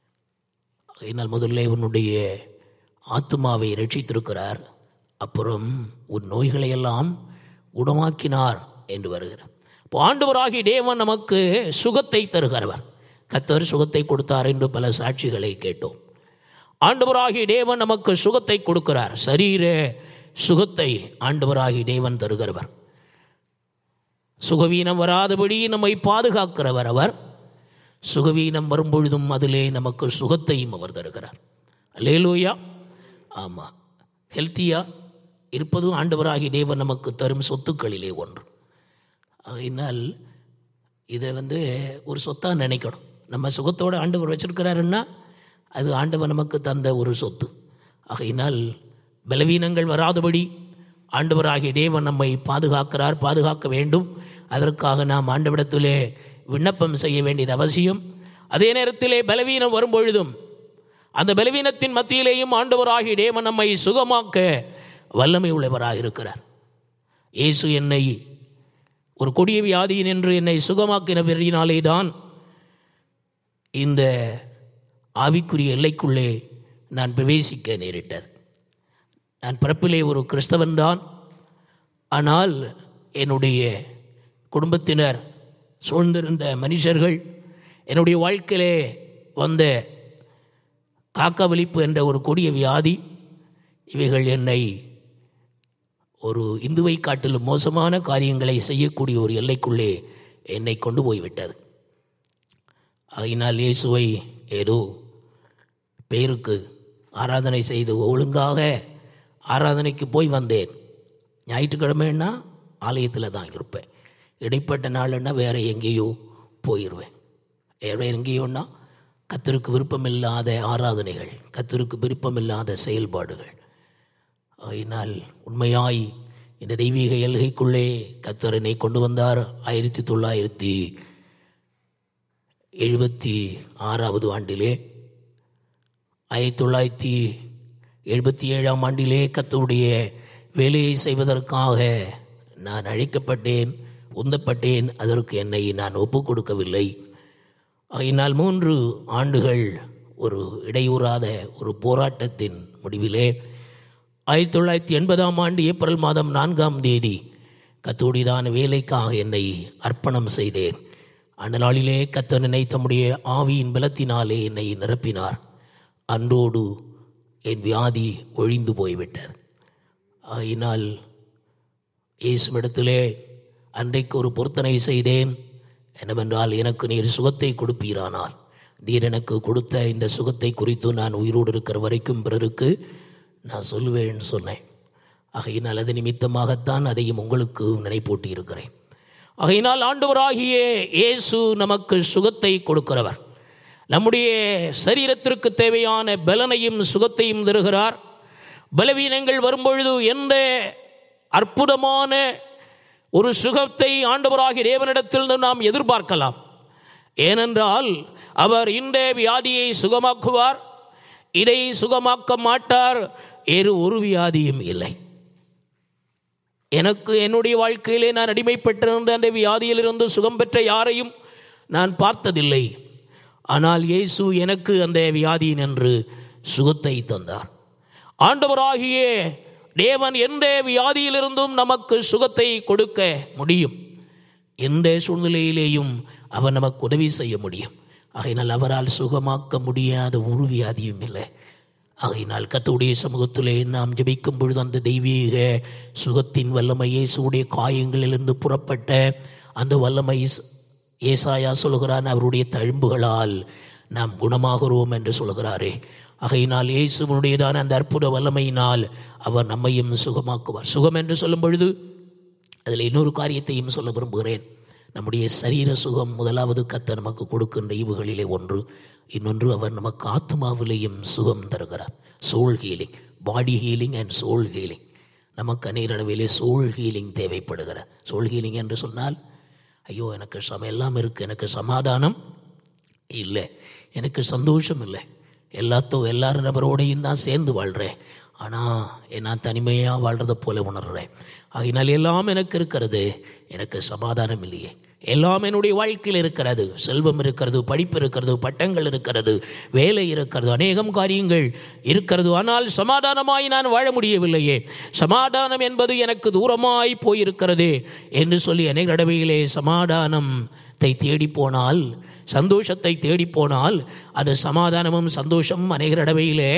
அதனால் முதல்ல உன்னுடைய ஆத்மாவை ரட்சித்திருக்கிறார் அப்புறம் உன் நோய்களை எல்லாம் குணமாக்கினார் என்று வருகிறார் இப்போ ஆண்டவராகி தேவன் நமக்கு சுகத்தை தருகிறவர் கத்தர் சுகத்தை கொடுத்தார் என்று பல சாட்சிகளை கேட்டோம் ஆண்டவராகி தேவன் நமக்கு சுகத்தை கொடுக்கிறார் சரீர சுகத்தை ஆண்டவராகி தேவன் தருகிறவர் சுகவீனம் வராதபடி நம்மை பாதுகாக்கிறவர் அவர் சுகவீனம் வரும்பொழுதும் அதிலே நமக்கு சுகத்தையும் அவர் தருகிறார் அல்லேலூயா ஆமாம் ஹெல்த்தியாக இருப்பதும் ஆண்டவராகி தேவன் நமக்கு தரும் சொத்துக்களிலே ஒன்று அதனால் இதை வந்து ஒரு சொத்தாக நினைக்கணும் நம்ம சுகத்தோடு ஆண்டவர் வச்சிருக்கிறாருன்னா அது ஆண்டவர் நமக்கு தந்த ஒரு சொத்து ஆகையினால் பலவீனங்கள் வராதபடி ஆண்டவராகிய தேவன் நம்மை பாதுகாக்கிறார் பாதுகாக்க வேண்டும் அதற்காக நாம் ஆண்டவிடத்திலே விண்ணப்பம் செய்ய வேண்டியது அவசியம் அதே நேரத்திலே பலவீனம் வரும்பொழுதும் அந்த பலவீனத்தின் மத்தியிலேயும் ஆண்டவராகிய தேவன் நம்மை சுகமாக்க வல்லமை உள்ளவராக இருக்கிறார் இயேசு என்னை ஒரு கொடிய வியாதியின் என்று என்னை சுகமாக்கின பெரியினாலே தான் இந்த ஆவிக்குரிய எல்லைக்குள்ளே நான் பிரவேசிக்க நேரிட்டது நான் பிறப்பிலே ஒரு கிறிஸ்தவன்தான் ஆனால் என்னுடைய குடும்பத்தினர் சூழ்ந்திருந்த மனுஷர்கள் என்னுடைய வாழ்க்கையிலே வந்த காக்கா விழிப்பு என்ற ஒரு கொடிய வியாதி இவைகள் என்னை ஒரு இந்துவை காட்டிலும் மோசமான காரியங்களை செய்யக்கூடிய ஒரு எல்லைக்குள்ளே என்னை கொண்டு போய்விட்டது ஆகினால் இயேசுவை ஏதோ பேருக்கு ஆராதனை செய்து ஒழுங்காக ஆராதனைக்கு போய் வந்தேன் ஞாயிற்றுக்கிழமைன்னா ஆலயத்தில் தான் இருப்பேன் இடைப்பட்ட நாள்னா வேறு எங்கேயோ போயிடுவேன் வேறு எங்கேயோன்னா கத்தருக்கு விருப்பமில்லாத ஆராதனைகள் கத்தருக்கு விருப்பமில்லாத செயல்பாடுகள் ஆயினால் உண்மையாய் இந்த தெய்வீக எல்கைக்குள்ளே கத்தரனை கொண்டு வந்தார் ஆயிரத்தி தொள்ளாயிரத்தி எழுபத்தி ஆறாவது ஆண்டிலே ஆயிரத்தி தொள்ளாயிரத்தி எழுபத்தி ஏழாம் ஆண்டிலே கத்தருடைய வேலையை செய்வதற்காக நான் அழைக்கப்பட்டேன் உந்தப்பட்டேன் அதற்கு என்னை நான் ஒப்புக் கொடுக்கவில்லை ஆகினால் மூன்று ஆண்டுகள் ஒரு இடையூறாத ஒரு போராட்டத்தின் முடிவிலே ஆயிரத்தி தொள்ளாயிரத்தி எண்பதாம் ஆண்டு ஏப்ரல் மாதம் நான்காம் தேதி கத்தோடிதான வேலைக்காக என்னை அர்ப்பணம் செய்தேன் அந்த நாளிலே கத்தனனை தம்முடைய ஆவியின் பலத்தினாலே என்னை நிரப்பினார் அன்றோடு என் வியாதி ஒழிந்து போய்விட்டது ஆயினால் இயேசுவிடத்திலே அன்றைக்கு ஒரு பொருத்தனை செய்தேன் என்னவென்றால் எனக்கு நீர் சுகத்தை கொடுப்பீரானால் நீர் எனக்கு கொடுத்த இந்த சுகத்தை குறித்து நான் உயிரோடு இருக்கிற வரைக்கும் பிறருக்கு நான் சொல்லுவேன்னு சொன்னேன் ஆகையினால் அது நிமித்தமாகத்தான் அதையும் உங்களுக்கு நினைப்பூட்டி இருக்கிறேன் ஆகையினால் ஆண்டவராகிய இயேசு நமக்கு சுகத்தை கொடுக்கிறவர் நம்முடைய சரீரத்திற்கு தேவையான பலனையும் சுகத்தையும் தருகிறார் பலவீனங்கள் வரும்பொழுது எந்த அற்புதமான ஒரு சுகத்தை ஆண்டவராகிய தேவனிடத்தில் நாம் எதிர்பார்க்கலாம் ஏனென்றால் அவர் இந்த வியாதியை சுகமாக்குவார் இதை சுகமாக்க மாட்டார் வேறு ஒரு வியாதியும் இல்லை எனக்கு என்னுடைய வாழ்க்கையிலே நான் அடிமைப்பட்டிருந்த அந்த வியாதியிலிருந்து சுகம் பெற்ற யாரையும் நான் பார்த்ததில்லை ஆனால் இயேசு எனக்கு அந்த வியாதியினின்று சுகத்தை தந்தார் ஆண்டவராகிய தேவன் எந்த வியாதியிலிருந்தும் நமக்கு சுகத்தை கொடுக்க முடியும் எந்த சூழ்நிலையிலேயும் அவர் நமக்கு உதவி செய்ய முடியும் ஆகையினால் அவரால் சுகமாக்க முடியாத ஒரு வியாதியும் இல்லை ஆகையினால் கத்துடைய சமூகத்திலே நாம் ஜபிக்கும் பொழுது அந்த தெய்வீக சுகத்தின் வல்லமை இயேசுடைய காயங்களிலிருந்து புறப்பட்ட அந்த வல்லமை ஏசாயா சொல்கிறான் அவருடைய தழும்புகளால் நாம் குணமாகிறோம் என்று சொல்கிறாரே ஆகையினால் இயேசுவனுடையதான அந்த அற்புத வல்லமையினால் அவர் நம்மையும் சுகமாக்குவார் சுகம் என்று சொல்லும் பொழுது அதில் இன்னொரு காரியத்தையும் சொல்ல விரும்புகிறேன் நம்முடைய சரீர சுகம் முதலாவது கத்த நமக்கு கொடுக்கின்ற ஈவுகளிலே ஒன்று இன்னொன்று அவர் நமக்கு ஆத்மாவிலேயும் சுகம் தருகிறார் soul healing body healing and soul healing நமக்கு அநேரளவிலே சோல் ஹீலிங் தேவைப்படுகிற சோல் ஹீலிங் என்று சொன்னால் ஐயோ எனக்கு சம எல்லாம் இருக்குது எனக்கு சமாதானம் இல்லை எனக்கு சந்தோஷம் இல்லை எல்லாத்தோ எல்லாரும் நபரோடையும் தான் சேர்ந்து வாழ்கிறேன் ஆனால் நான் தனிமையாக வாழ்கிறத போல உணர்கிறேன் ஆகினால் எல்லாம் எனக்கு இருக்கிறது எனக்கு சமாதானம் இல்லையே எல்லாம் என்னுடைய வாழ்க்கையில் இருக்கிறது செல்வம் இருக்கிறது படிப்பு இருக்கிறது பட்டங்கள் இருக்கிறது வேலை இருக்கிறது அநேகம் காரியங்கள் இருக்கிறது ஆனால் சமாதானமாய் நான் வாழ முடியவில்லையே சமாதானம் என்பது எனக்கு தூரமாய் போயிருக்கிறது என்று சொல்லி அநேக தடவையிலே சமாதானத்தை தேடி போனால் சந்தோஷத்தை தேடி போனால் அது சமாதானமும் சந்தோஷமும் அநேக தடவையிலே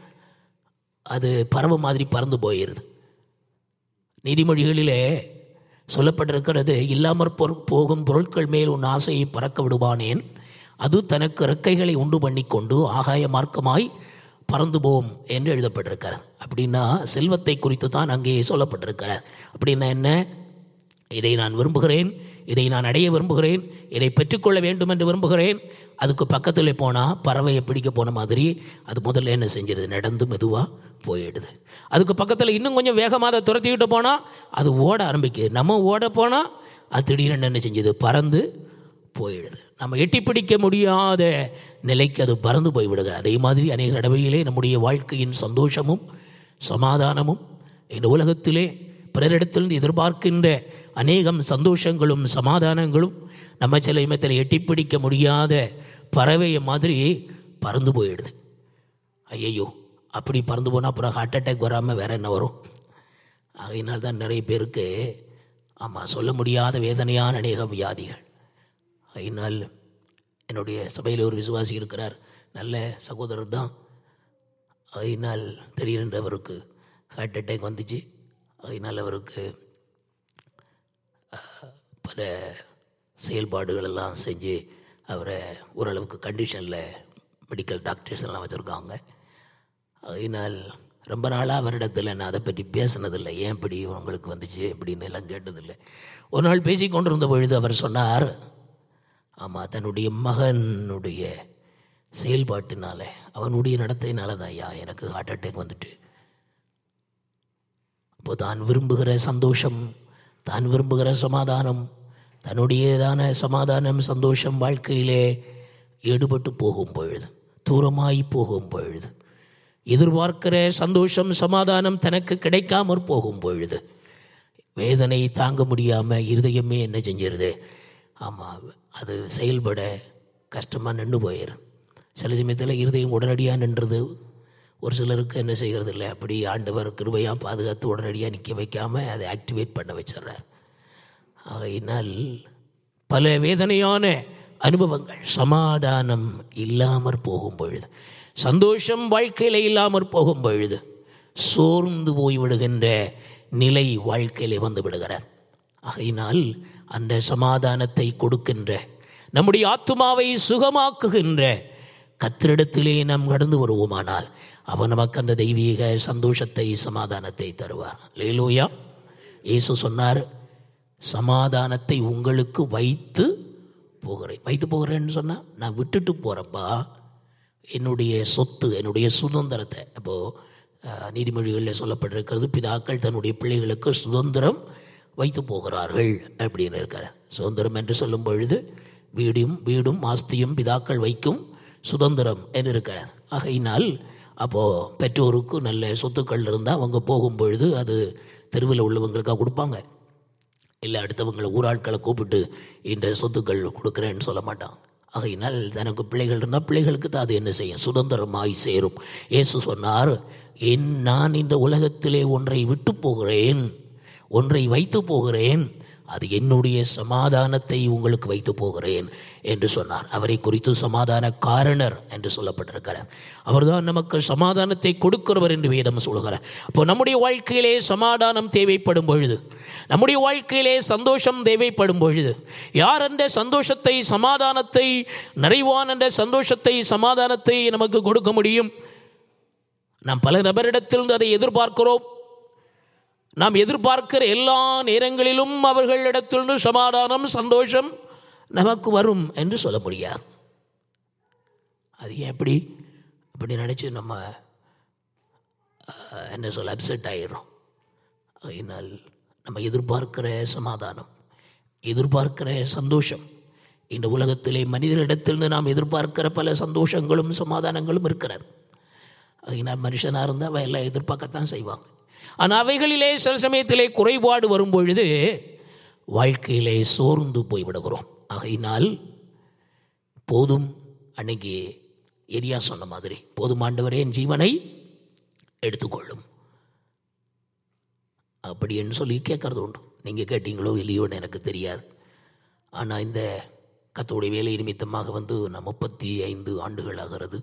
அது பறவை மாதிரி பறந்து போயிடுது நீதிமொழிகளிலே சொல்லப்பட்டிருக்கிறது இல்லாமற் போகும் பொருட்கள் மேல் உன் ஆசையை பறக்க விடுவானேன் அது தனக்கு இறக்கைகளை உண்டு பண்ணி கொண்டு ஆகாய மார்க்கமாய் பறந்து போம் என்று எழுதப்பட்டிருக்கிறது அப்படின்னா செல்வத்தை குறித்து தான் அங்கே சொல்லப்பட்டிருக்கிறார் அப்படின்னா என்ன இதை நான் விரும்புகிறேன் இதை நான் அடைய விரும்புகிறேன் இதை பெற்றுக்கொள்ள வேண்டும் என்று விரும்புகிறேன் அதுக்கு பக்கத்தில் போனால் பறவையை பிடிக்க போன மாதிரி அது முதல்ல என்ன செஞ்சிருது நடந்து மெதுவாக போயிடுது அதுக்கு பக்கத்தில் இன்னும் கொஞ்சம் வேகமாக அதை துரத்திக்கிட்டு போனால் அது ஓட ஆரம்பிக்குது நம்ம ஓட போனால் அது திடீர்னு என்ன செஞ்சது பறந்து போயிடுது நம்ம எட்டி பிடிக்க முடியாத நிலைக்கு அது பறந்து போய்விடுகிறது அதே மாதிரி அநேக தடவையிலே நம்முடைய வாழ்க்கையின் சந்தோஷமும் சமாதானமும் இந்த உலகத்திலே பிறரிடத்திலிருந்து எதிர்பார்க்கின்ற அநேகம் சந்தோஷங்களும் சமாதானங்களும் நம்ம சில இமத்தில் எட்டி பிடிக்க முடியாத பறவையை மாதிரி பறந்து போயிடுது ஐயையோ அப்படி பறந்து போனால் அப்புறம் ஹார்ட் அட்டாக் வராமல் வேற என்ன வரும் ஆகையினால் தான் நிறைய பேருக்கு ஆமாம் சொல்ல முடியாத வேதனையான அநேக வியாதிகள் அதனால் என்னுடைய சபையில் ஒரு விசுவாசி இருக்கிறார் நல்ல சகோதரர் தான் அதனால் திடீரென்று அவருக்கு ஹார்ட் அட்டாக் வந்துச்சு அதனால் அவருக்கு பல செயல்பாடுகள் எல்லாம் செஞ்சு அவரை ஓரளவுக்கு கண்டிஷனில் மெடிக்கல் டாக்டர்ஸ் எல்லாம் வச்சுருக்காங்க அதனால் ரொம்ப நாளாக அவரிடத்தில் நான் அதை பற்றி பேசினதில்லை ஏன் இப்படி உங்களுக்கு வந்துச்சு இப்படின்னு எல்லாம் கேட்டதில்லை ஒரு நாள் பேசி கொண்டிருந்த பொழுது அவர் சொன்னார் ஆமாம் தன்னுடைய மகனுடைய செயல்பாட்டினால அவனுடைய நடத்தையினால தான் ஐயா எனக்கு ஹார்ட் அட்டாக் வந்துட்டு இப்போ தான் விரும்புகிற சந்தோஷம் தான் விரும்புகிற சமாதானம் தன்னுடையதான சமாதானம் சந்தோஷம் வாழ்க்கையிலே ஈடுபட்டு போகும் பொழுது தூரமாய் போகும் பொழுது எதிர்பார்க்கிற சந்தோஷம் சமாதானம் தனக்கு கிடைக்காமற் போகும் பொழுது வேதனை தாங்க முடியாமல் இருதயமே என்ன செஞ்சிருது ஆமாம் அது செயல்பட கஷ்டமாக நின்று போயிடும் சில சமயத்தில் இருதயம் உடனடியாக நின்றுது ஒரு சிலருக்கு என்ன செய்கிறது இல்லை அப்படி ஆண்டவர் கிருபையாக பாதுகாத்து உடனடியாக நிற்க வைக்காமல் அதை ஆக்டிவேட் பண்ண வச்சிடுறார் ஆகையினால் பல வேதனையான அனுபவங்கள் சமாதானம் இல்லாமற் போகும் பொழுது சந்தோஷம் வாழ்க்கையில் இல்லாமற் போகும் பொழுது சோர்ந்து போய்விடுகின்ற நிலை வாழ்க்கையிலே வந்து விடுகிறார் ஆகையினால் அந்த சமாதானத்தை கொடுக்கின்ற நம்முடைய ஆத்துமாவை சுகமாக்குகின்ற கத்திரிடத்திலே நாம் கடந்து வருவோமானால் அவன் நமக்கு அந்த தெய்வீக சந்தோஷத்தை சமாதானத்தை தருவார் லேலூயா இயேசு சொன்னார் சமாதானத்தை உங்களுக்கு வைத்து போகிறேன் வைத்து போகிறேன்னு சொன்னால் நான் விட்டுட்டு போகிறப்பா என்னுடைய சொத்து என்னுடைய சுதந்திரத்தை இப்போது நீதிமொழிகளில் சொல்லப்பட்டிருக்கிறது பிதாக்கள் தன்னுடைய பிள்ளைகளுக்கு சுதந்திரம் வைத்து போகிறார்கள் அப்படின்னு இருக்கிற சுதந்திரம் என்று சொல்லும் பொழுது வீடும் வீடும் ஆஸ்தியும் பிதாக்கள் வைக்கும் சுதந்திரம் என்று இருக்கிறார் ஆகையினால் அப்போது பெற்றோருக்கு நல்ல சொத்துக்கள் இருந்தால் அவங்க போகும் பொழுது அது தெருவில் உள்ளவங்களுக்காக கொடுப்பாங்க இல்லை அடுத்தவங்களை ஊராட்களை கூப்பிட்டு இந்த சொத்துக்கள் கொடுக்குறேன்னு சொல்ல மாட்டான் ஆகையினால் தனக்கு பிள்ளைகள் இருந்தால் பிள்ளைகளுக்கு தான் அது என்ன செய்யும் சுதந்திரமாய் சேரும் இயேசு சொன்னார் என் நான் இந்த உலகத்திலே ஒன்றை விட்டு போகிறேன் ஒன்றை வைத்து போகிறேன் அது என்னுடைய சமாதானத்தை உங்களுக்கு வைத்து போகிறேன் என்று சொன்னார் அவரை குறித்து சமாதான காரணர் என்று சொல்லப்பட்டிருக்கிறார் அவர்தான் நமக்கு சமாதானத்தை கொடுக்கிறவர் என்று வேதம் சொல்கிறார் அப்போ நம்முடைய வாழ்க்கையிலே சமாதானம் தேவைப்படும் பொழுது நம்முடைய வாழ்க்கையிலே சந்தோஷம் தேவைப்படும் பொழுது யார் அந்த சந்தோஷத்தை சமாதானத்தை நிறைவான அந்த சந்தோஷத்தை சமாதானத்தை நமக்கு கொடுக்க முடியும் நாம் பல நபரிடத்திலிருந்து அதை எதிர்பார்க்கிறோம் நாம் எதிர்பார்க்கிற எல்லா நேரங்களிலும் அவர்களிடத்திலிருந்து சமாதானம் சந்தோஷம் நமக்கு வரும் என்று சொல்ல முடியாது அது ஏன் எப்படி அப்படி நினச்சி நம்ம அஹ், என்ன சொல்ல அப்செட் ஆகிடுறோம் அதனால் நம்ம எதிர்பார்க்கிற சமாதானம் எதிர்பார்க்கிற சந்தோஷம் இந்த உலகத்திலே மனிதரிடத்திலிருந்து நாம் எதிர்பார்க்கிற பல சந்தோஷங்களும் சமாதானங்களும் இருக்கிறது அதனால் மனுஷனாக இருந்தால் அவன் எல்லாம் எதிர்பார்க்கத்தான் செய்வாங்க ஆனால் அவைகளிலே சில சமயத்திலே குறைபாடு வரும் பொழுது வாழ்க்கையிலே சோர்ந்து போய்விடுகிறோம் ஆகையினால் போதும் அன்னைக்கு எரியா சொன்ன மாதிரி போதும் ஆண்டவரே என் ஜீவனை எடுத்துக்கொள்ளும் அப்படின்னு சொல்லி கேட்கறது உண்டு நீங்கள் கேட்டீங்களோ இல்லையோன்னு எனக்கு தெரியாது ஆனால் இந்த கத்தோடைய வேலை நிமித்தமாக வந்து நான் முப்பத்தி ஐந்து ஆண்டுகள் ஆகிறது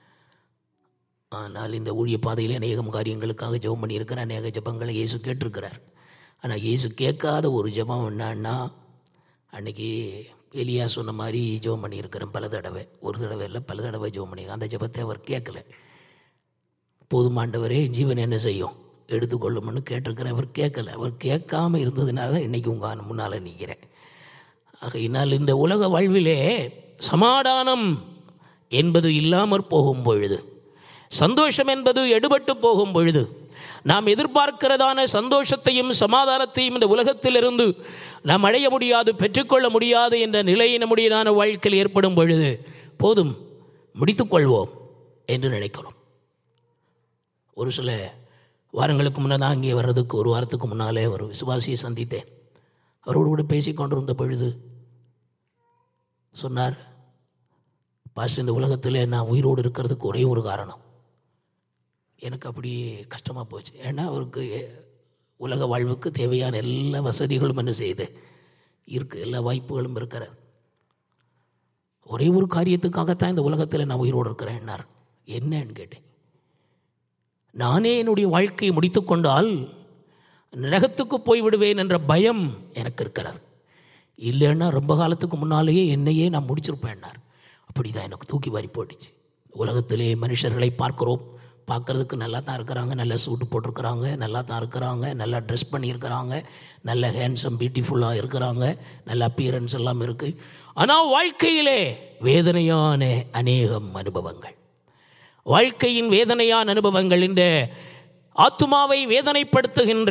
ஆனால் இந்த ஊழிய பாதையில் அநேகம் காரியங்களுக்காக ஜெபம் பண்ணியிருக்கிறேன் அநேக ஜெபங்களை இயேசு கேட்டிருக்கிறார் ஆனால் இயேசு கேட்காத ஒரு ஜெபம் என்னன்னா அன்னைக்கு எலியா சொன்ன மாதிரி ஜெபம் பண்ணியிருக்கிறேன் பல தடவை ஒரு தடவை இல்லை பல தடவை ஜெபம் பண்ணியிருக்கேன் அந்த ஜெபத்தை அவர் கேட்கல போதுமாண்டவரே ஜீவன் என்ன செய்யும் எடுத்துக்கொள்ளும்னு கேட்டிருக்கிறேன் அவர் கேட்கல அவர் கேட்காம இருந்ததுனால தான் இன்றைக்கி உங்கள் முன்னால் நிற்கிறேன் ஆகையினால் இந்த உலக வாழ்விலே சமாதானம் என்பது இல்லாமற் போகும் பொழுது சந்தோஷம் என்பது எடுபட்டு போகும் பொழுது நாம் எதிர்பார்க்கிறதான சந்தோஷத்தையும் சமாதானத்தையும் இந்த உலகத்திலிருந்து நாம் அடைய முடியாது பெற்றுக்கொள்ள முடியாது என்ற நிலை நம்முடையதான வாழ்க்கையில் ஏற்படும் பொழுது போதும் முடித்துக்கொள்வோம் என்று நினைக்கிறோம் ஒரு சில வாரங்களுக்கு முன்னே தான் இங்கே வர்றதுக்கு ஒரு வாரத்துக்கு முன்னாலே ஒரு விசுவாசியை சந்தித்தேன் அவரோடு கூட பேசி கொண்டிருந்த பொழுது சொன்னார் பாஸ்டர் இந்த உலகத்தில் நான் உயிரோடு இருக்கிறதுக்கு ஒரே ஒரு காரணம் எனக்கு அப்படியே கஷ்டமாக போச்சு ஏன்னா அவருக்கு உலக வாழ்வுக்கு தேவையான எல்லா வசதிகளும் என்ன செய்யுது இருக்குது எல்லா வாய்ப்புகளும் இருக்கிறது ஒரே ஒரு காரியத்துக்காகத்தான் இந்த உலகத்தில் நான் உயிரோடு இருக்கிறேன்னார் என்னன்னு கேட்டேன் நானே என்னுடைய வாழ்க்கையை முடித்துக்கொண்டால் நரகத்துக்கு போய்விடுவேன் என்ற பயம் எனக்கு இருக்கிறது இல்லைன்னா ரொம்ப காலத்துக்கு முன்னாலேயே என்னையே நான் முடிச்சிருப்பேன்னார் அப்படி தான் எனக்கு தூக்கி வாரி போட்டுச்சு உலகத்திலே மனுஷர்களை பார்க்கிறோம் பார்க்குறதுக்கு நல்லா தான் இருக்கிறாங்க நல்ல சூட்டு போட்டிருக்கிறாங்க நல்லா தான் இருக்கிறாங்க நல்லா ட்ரெஸ் பண்ணியிருக்கிறாங்க நல்ல ஹேண்ட்ஸம் பியூட்டிஃபுல்லாக இருக்கிறாங்க நல்ல அப்பியரன்ஸ் எல்லாம் இருக்குது ஆனால் வாழ்க்கையிலே வேதனையான அநேகம் அனுபவங்கள் வாழ்க்கையின் வேதனையான அனுபவங்கள் இந்த ஆத்துமாவை வேதனைப்படுத்துகின்ற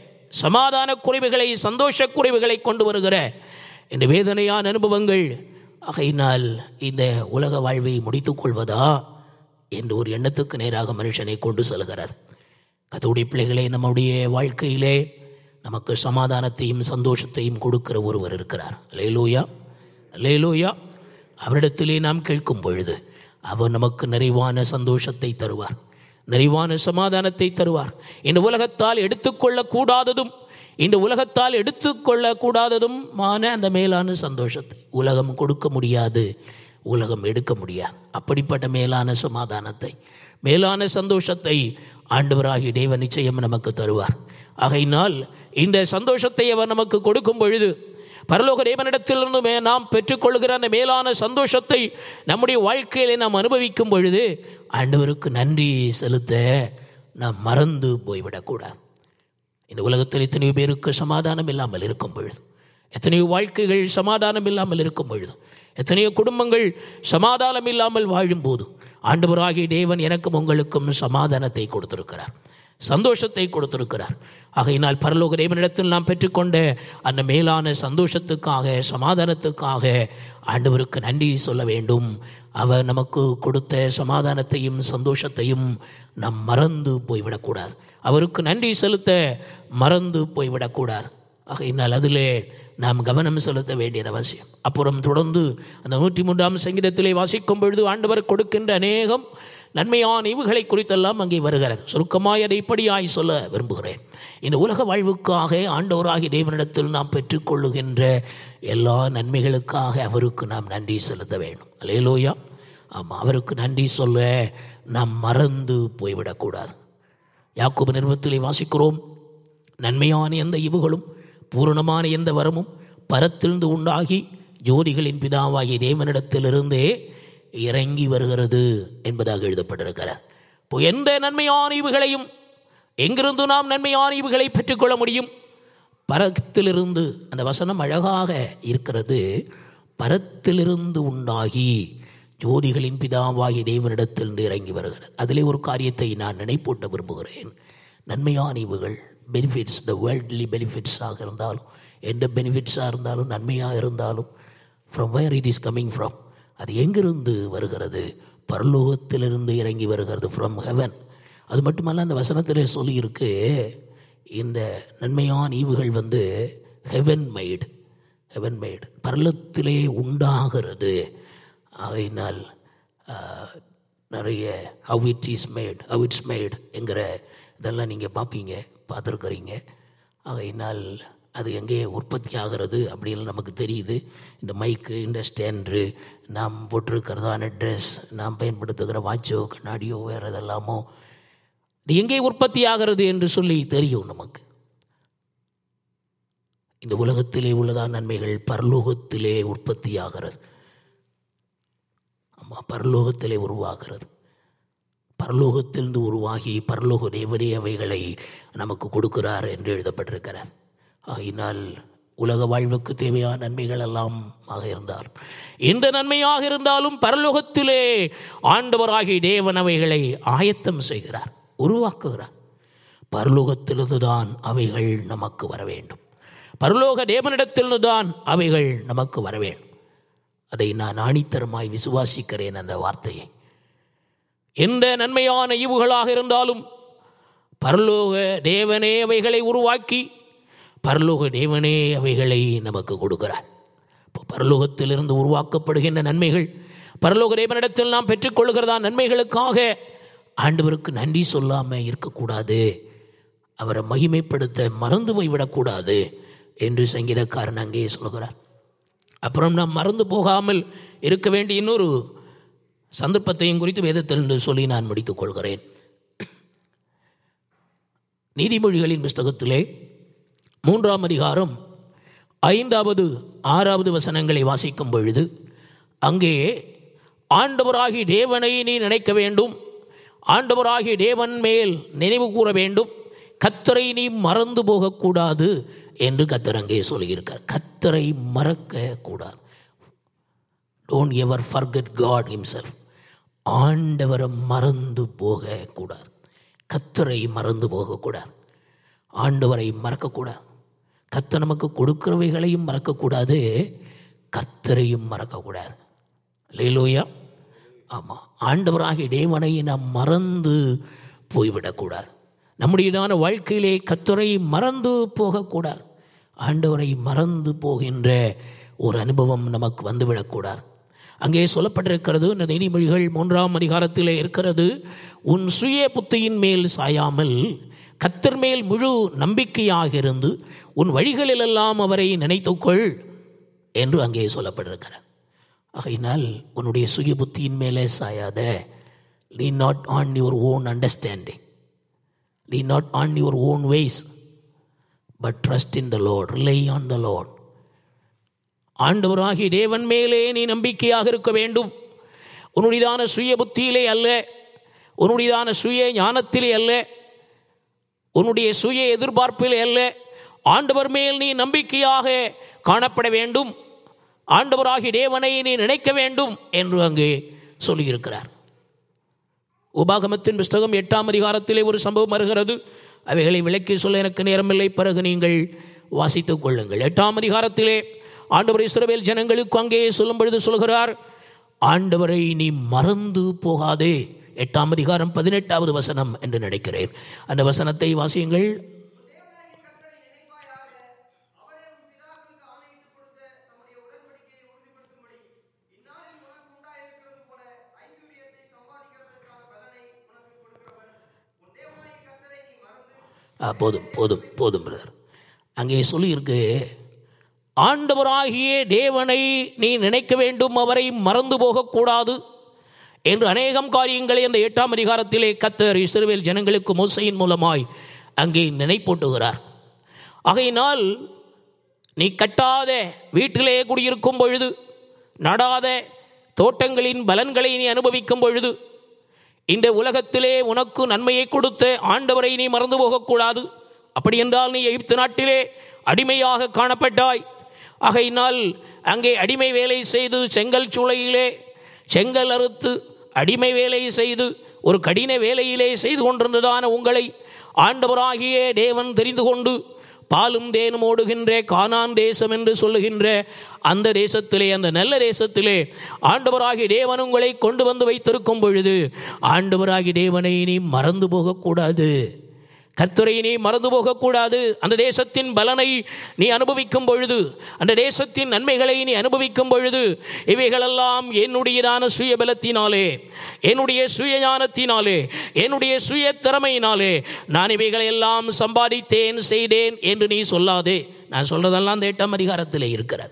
சமாதான குறைவுகளை சந்தோஷ குறைவுகளை கொண்டு வருகிற இந்த வேதனையான அனுபவங்கள் ஆகையினால் இந்த உலக வாழ்வை முடித்துக் கொள்வதா என்று ஒரு எண்ணத்துக்கு நேராக மனுஷனை கொண்டு செல்கிறது கத்தோடைய பிள்ளைகளே நம்முடைய வாழ்க்கையிலே நமக்கு சமாதானத்தையும் சந்தோஷத்தையும் கொடுக்கிற ஒருவர் இருக்கிறார் லேலூயா லேலூயா அவரிடத்திலே நாம் கேட்கும் பொழுது அவர் நமக்கு நிறைவான சந்தோஷத்தை தருவார் நிறைவான சமாதானத்தை தருவார் இந்த உலகத்தால் எடுத்துக்கொள்ளக்கூடாததும் இந்த உலகத்தால் எடுத்துக்கொள்ளக்கூடாததும் மான அந்த மேலான சந்தோஷத்தை உலகம் கொடுக்க முடியாது உலகம் எடுக்க முடியாது அப்படிப்பட்ட மேலான சமாதானத்தை மேலான சந்தோஷத்தை ஆண்டவராகிய தேவ நிச்சயம் நமக்கு தருவார் ஆகையினால் இந்த சந்தோஷத்தை அவர் நமக்கு கொடுக்கும் பொழுது பரலோக தேவனிடத்திலிருந்து நாம் பெற்றுக்கொள்கிற அந்த மேலான சந்தோஷத்தை நம்முடைய வாழ்க்கையிலே நாம் அனுபவிக்கும் பொழுது ஆண்டவருக்கு நன்றி செலுத்த நாம் மறந்து போய்விடக்கூடாது இந்த உலகத்தில் எத்தனையோ பேருக்கு சமாதானம் இல்லாமல் இருக்கும் பொழுது எத்தனையோ வாழ்க்கைகள் சமாதானம் இல்லாமல் இருக்கும் பொழுது எத்தனையோ குடும்பங்கள் சமாதானம் இல்லாமல் வாழும்போது ஆண்டவராகிய தேவன் எனக்கும் உங்களுக்கும் சமாதானத்தை கொடுத்திருக்கிறார் சந்தோஷத்தை கொடுத்திருக்கிறார் ஆகையினால் பரலோக தேவனிடத்தில் நாம் பெற்றுக்கொண்ட அந்த மேலான சந்தோஷத்துக்காக சமாதானத்துக்காக ஆண்டவருக்கு நன்றி சொல்ல வேண்டும் அவர் நமக்கு கொடுத்த சமாதானத்தையும் சந்தோஷத்தையும் நாம் மறந்து போய்விடக்கூடாது அவருக்கு நன்றி செலுத்த மறந்து போய்விடக்கூடாது ஆகையினால் அதிலே நாம் கவனம் செலுத்த வேண்டியது அவசியம் அப்புறம் தொடர்ந்து அந்த நூற்றி மூன்றாம் சங்கீதத்திலே வாசிக்கும் பொழுது ஆண்டவர் கொடுக்கின்ற அநேகம் நன்மையான இவுகளை குறித்தெல்லாம் அங்கே வருகிறது சுருக்கமாய் அதை இப்படியாய் சொல்ல விரும்புகிறேன் இந்த உலக வாழ்வுக்காக ஆண்டவராகி தேவனிடத்தில் நாம் பெற்றுக்கொள்ளுகின்ற எல்லா நன்மைகளுக்காக அவருக்கு நாம் நன்றி செலுத்த வேண்டும் அலையலோயா ஆமாம் அவருக்கு நன்றி சொல்ல நாம் மறந்து போய்விடக்கூடாது யாக்கோபு நிறுவத்திலே வாசிக்கிறோம் நன்மையான எந்த இவுகளும் பூரணமான எந்த வரமும் பரத்திலிருந்து உண்டாகி ஜோதிகளின் பிதாவாகிய தேவனிடத்திலிருந்தே இறங்கி வருகிறது என்பதாக எழுதப்பட்டிருக்கிறார் இப்போ எந்த நன்மையான ஈவுகளையும் எங்கிருந்து நாம் நன்மையான ஈவுகளை பெற்றுக்கொள்ள முடியும் பரத்திலிருந்து அந்த வசனம் அழகாக இருக்கிறது பரத்திலிருந்து உண்டாகி ஜோதிகளின் பிதாவாகிய தேவனிடத்திலிருந்து இறங்கி வருகிறது அதிலே ஒரு காரியத்தை நான் நினைப்பூட்ட விரும்புகிறேன் நன்மையான ஈவுகள் பெனிஃபிட்ஸ் த வேர்ல்ட்லி பெனிஃபிட்ஸாக இருந்தாலும் எந்த பெனிஃபிட்ஸாக இருந்தாலும் நன்மையாக இருந்தாலும் from where it is coming from அது எங்கிருந்து வருகிறது பரலோகத்திலிருந்து இறங்கி வருகிறது ஃப்ரம் ஹெவன் அது மட்டுமல்ல அந்த வசனத்தில் சொல்லியிருக்கு இந்த நன்மையான ஈவுகள் வந்து ஹெவன் மைடு ஹெவன் மைடு பரலத்திலே உண்டாகிறது ஆகையினால் நிறைய how it is made how it's made என்கிற இதெல்லாம் நீங்கள் பார்ப்பீங்க பார்த்துருக்குறீங்க ஆகையினால் அது எங்கே உற்பத்தி ஆகிறது அப்படின்னு நமக்கு தெரியுது இந்த மைக்கு இந்த ஸ்டாண்டு நாம் போட்டிருக்கிறதான ட்ரெஸ் நாம் பயன்படுத்துகிற வாட்சோ கண்ணாடியோ வேறு எதெல்லாமோ இது எங்கே உற்பத்தி ஆகிறது என்று சொல்லி தெரியும் நமக்கு இந்த உலகத்திலே உள்ளதான நன்மைகள் பரலோகத்திலே உற்பத்தி ஆகிறது ஆமாம் பரலோகத்திலே உருவாகிறது பரலோகத்திலிருந்து உருவாகி பரலோக தேவனே அவைகளை நமக்கு கொடுக்கிறார் என்று எழுதப்பட்டிருக்கிறார் ஆகினால் உலக வாழ்வுக்கு தேவையான நன்மைகள் எல்லாம் ஆக இருந்தாலும் எந்த நன்மையாக இருந்தாலும் பரலோகத்திலே ஆண்டவராகி தேவன் அவைகளை ஆயத்தம் செய்கிறார் உருவாக்குகிறார் பரலோகத்திலிருந்து தான் அவைகள் நமக்கு வர வேண்டும் பரலோக தேவனிடத்திலிருந்து தான் அவைகள் நமக்கு வர வேண்டும் அதை நான் ஆணித்தரமாய் விசுவாசிக்கிறேன் அந்த வார்த்தையை எந்த நன்மையான ஈவுகளாக இருந்தாலும் பரலோக தேவனே அவைகளை உருவாக்கி பரலோக தேவனே அவைகளை நமக்கு கொடுக்கிறார் இப்போ பரலோகத்திலிருந்து உருவாக்கப்படுகின்ற நன்மைகள் பரலோக தேவனிடத்தில் நாம் பெற்றுக்கொள்கிறதா நன்மைகளுக்காக ஆண்டவருக்கு நன்றி சொல்லாமல் இருக்கக்கூடாது அவரை மகிமைப்படுத்த மறந்து போய்விடக்கூடாது என்று சங்கீதக்காரன் அங்கே சொல்கிறார் அப்புறம் நாம் மறந்து போகாமல் இருக்க வேண்டிய இன்னொரு சந்தர்ப்பத்தையும் குறித்து வேதத்தில் சொல்லி நான் முடித்துக் கொள்கிறேன் நீதிமொழிகளின் புஸ்தகத்திலே மூன்றாம் அதிகாரம் ஐந்தாவது ஆறாவது வசனங்களை வாசிக்கும் பொழுது அங்கே ஆண்டவராகி தேவனை நீ நினைக்க வேண்டும் ஆண்டவராகிய தேவன் மேல் நினைவு கூற வேண்டும் கத்தரை நீ மறந்து போகக்கூடாது என்று கத்தர் அங்கே சொல்லியிருக்கார் கத்தரை மறக்க கூடாது don't ever forget God himself ஆண்டவரை மறந்து போகக்கூடாது கத்தரை மறந்து போகக்கூடாது ஆண்டவரை மறக்கக்கூடாது கத்த நமக்கு கொடுக்கிறவைகளையும் மறக்கக்கூடாது கர்த்தரையும் மறக்கக்கூடாது லேலோயா ஆமாம் ஆண்டவராகிய தேவனை நாம் மறந்து போய்விடக்கூடாது நம்முடையதான வாழ்க்கையிலே கத்தரை மறந்து போகக்கூடாது ஆண்டவரை மறந்து போகின்ற ஒரு அனுபவம் நமக்கு வந்துவிடக்கூடாது அங்கே சொல்லப்பட்டிருக்கிறது இந்த நீதிமொழிகள் மூன்றாம் அதிகாரத்திலே இருக்கிறது உன் சுய புத்தியின் மேல் சாயாமல் கத்தர் மேல் முழு நம்பிக்கையாக இருந்து உன் வழிகளிலெல்லாம் அவரை நினைத்துக்கொள் என்று அங்கே சொல்லப்பட்டிருக்கிறது ஆகையினால் உன்னுடைய சுய புத்தியின் மேலே சாயாத lean not on your own understanding lean not on your own ways but trust in the lord rely on the lord ஆண்டவராகி தேவன் மேலே நீ நம்பிக்கையாக இருக்க வேண்டும் உன்னுடையதான சுய புத்தியிலே அல்ல உன்னுடையதான சுய ஞானத்திலே அல்ல உன்னுடைய சுய எதிர்பார்ப்பிலே அல்ல ஆண்டவர் மேல் நீ நம்பிக்கையாக காணப்பட வேண்டும் ஆண்டவராகி தேவனை நீ நினைக்க வேண்டும் என்று அங்கே சொல்லியிருக்கிறார் உபாகமத்தின் புஸ்தகம் எட்டாம் அதிகாரத்திலே ஒரு சம்பவம் வருகிறது அவைகளை விளக்கி சொல்ல எனக்கு நேரமில்லை பிறகு நீங்கள் வாசித்துக் கொள்ளுங்கள் எட்டாம் அதிகாரத்திலே ஆண்டவர் இஸ்ரவேல் ஜனங்களுக்கு அங்கே சொல்லும் பொழுது சொல்கிறார் ஆண்டவரை நீ மறந்து போகாதே எட்டாம் அதிகாரம் பதினெட்டாவது வசனம் என்று நினைக்கிறேன் அந்த வசனத்தை வாசியுங்கள் ஆ, போதும் போதும் போதும் பிரதர் அங்கே சொல்லியிருக்கு ஆண்டவராகிய தேவனை நீ நினைக்க வேண்டும் அவரை மறந்து போகக்கூடாது என்று அநேகம் காரியங்களை அந்த எட்டாம் அதிகாரத்திலே கத்தர் இஸ்ரவேல் ஜனங்களுக்கு மோசையின் மூலமாய் அங்கே நினைப்பூட்டுகிறார் ஆகையினால் நீ கட்டாத வீட்டிலே குடியிருக்கும் பொழுது நடாத தோட்டங்களின் பலன்களை நீ அனுபவிக்கும் பொழுது இந்த உலகத்திலே உனக்கு நன்மையை கொடுத்த ஆண்டவரை நீ மறந்து போகக்கூடாது அப்படி என்றால் நீ எகிப்து நாட்டிலே அடிமையாக காணப்பட்டாய் ஆகையினால் அங்கே அடிமை வேலை செய்து செங்கல் சூளையிலே செங்கல் அறுத்து அடிமை வேலை செய்து ஒரு கடின வேலையிலே செய்து கொண்டிருந்ததான உங்களை ஆண்டவராகிய தேவன் தெரிந்து கொண்டு பாலும் தேனும் ஓடுகின்ற கானான் தேசம் என்று சொல்லுகின்ற அந்த தேசத்திலே அந்த நல்ல தேசத்திலே ஆண்டவராகி தேவன் உங்களை கொண்டு வந்து வைத்திருக்கும் பொழுது ஆண்டவராகி தேவனை நீ மறந்து போகக்கூடாது கர்த்தரை நீ மறந்து போகக்கூடாது அந்த தேசத்தின் பலனை நீ அனுபவிக்கும் பொழுது அந்த தேசத்தின் நன்மைகளை நீ அனுபவிக்கும் பொழுது இவைகளெல்லாம் என்னுடையதான சுய பலத்தினாலே என்னுடைய சுய ஞானத்தினாலே என்னுடைய சுய திறமையினாலே நான் இவைகளை எல்லாம் சம்பாதித்தேன் செய்தேன் என்று நீ சொல்லாதே நான் சொல்றதெல்லாம் அந்த எட்டாம் அதிகாரத்திலே இருக்கிறது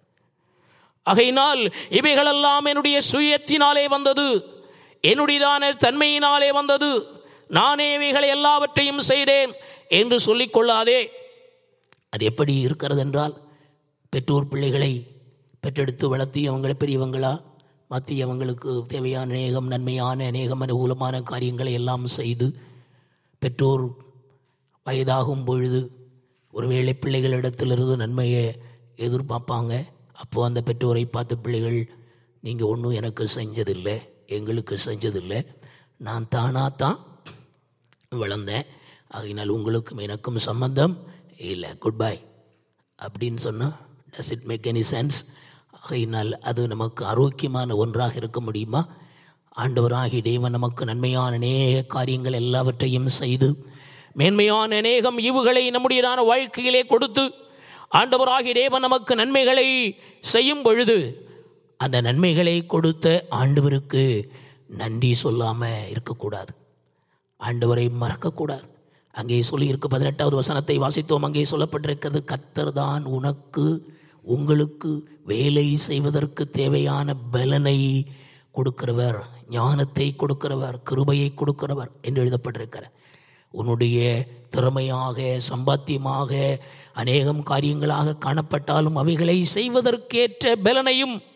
ஆகையினால் இவைகளெல்லாம் என்னுடைய சுயத்தினாலே வந்தது என்னுடையதான தன்மையினாலே வந்தது நானே இவைகளை எல்லாவற்றையும் செய்தேன் என்று சொல்லிக் கொள்ளாதே அது எப்படி இருக்கிறது என்றால் பெற்றோர் பிள்ளைகளை பெற்றெடுத்து வளர்த்தி அவங்களை பெரியவங்களா மாற்றி அவங்களுக்கு தேவையான அநேகம் நன்மையான அநேகம் அனுகூலமான காரியங்களை எல்லாம் செய்து பெற்றோர் வயதாகும் பொழுது ஒருவேளை பிள்ளைகளிடத்திலிருந்து நன்மையை எதிர்பார்ப்பாங்க அப்போது அந்த பெற்றோரை பார்த்து பிள்ளைகள் நீங்கள் ஒன்றும் எனக்கு செஞ்சதில்லை எங்களுக்கு செஞ்சதில்லை நான் தானாக தான் வளர்ந்தேன் ஆகையினால் உங்களுக்கும் எனக்கும் சம்பந்தம் இல்லை குட் பை அப்படின்னு சொன்னால் does it make any sense ஆகையினால் அது நமக்கு ஆரோக்கியமான ஒன்றாக இருக்க முடியுமா ஆண்டவராகி தேவன் நமக்கு நன்மையான அநேக காரியங்கள் எல்லாவற்றையும் செய்து மேன்மையான அநேகம் ஈவுகளை நம்முடையதான வாழ்க்கையிலே கொடுத்து ஆண்டவராகி தேவன் நமக்கு நன்மைகளை செய்யும் பொழுது அந்த நன்மைகளை கொடுத்த ஆண்டவருக்கு நன்றி சொல்லாமல் இருக்கக்கூடாது ஆண்டவரை மறக்கக்கூடாது அங்கே சொல்லியிருக்கு பதினெட்டாவது வசனத்தை வாசித்தோம் அங்கே சொல்லப்பட்டிருக்கிறது கத்தர் தான் உனக்கு உங்களுக்கு வேலை செய்வதற்கு தேவையான பலனை கொடுக்கிறவர் ஞானத்தை கொடுக்கிறவர் கிருபையை கொடுக்கிறவர் என்று எழுதப்பட்டிருக்கிறார் உன்னுடைய திறமையாக சம்பாத்தியமாக அநேகம் காரியங்களாக காணப்பட்டாலும் அவைகளை செய்வதற்கேற்ற பலனையும்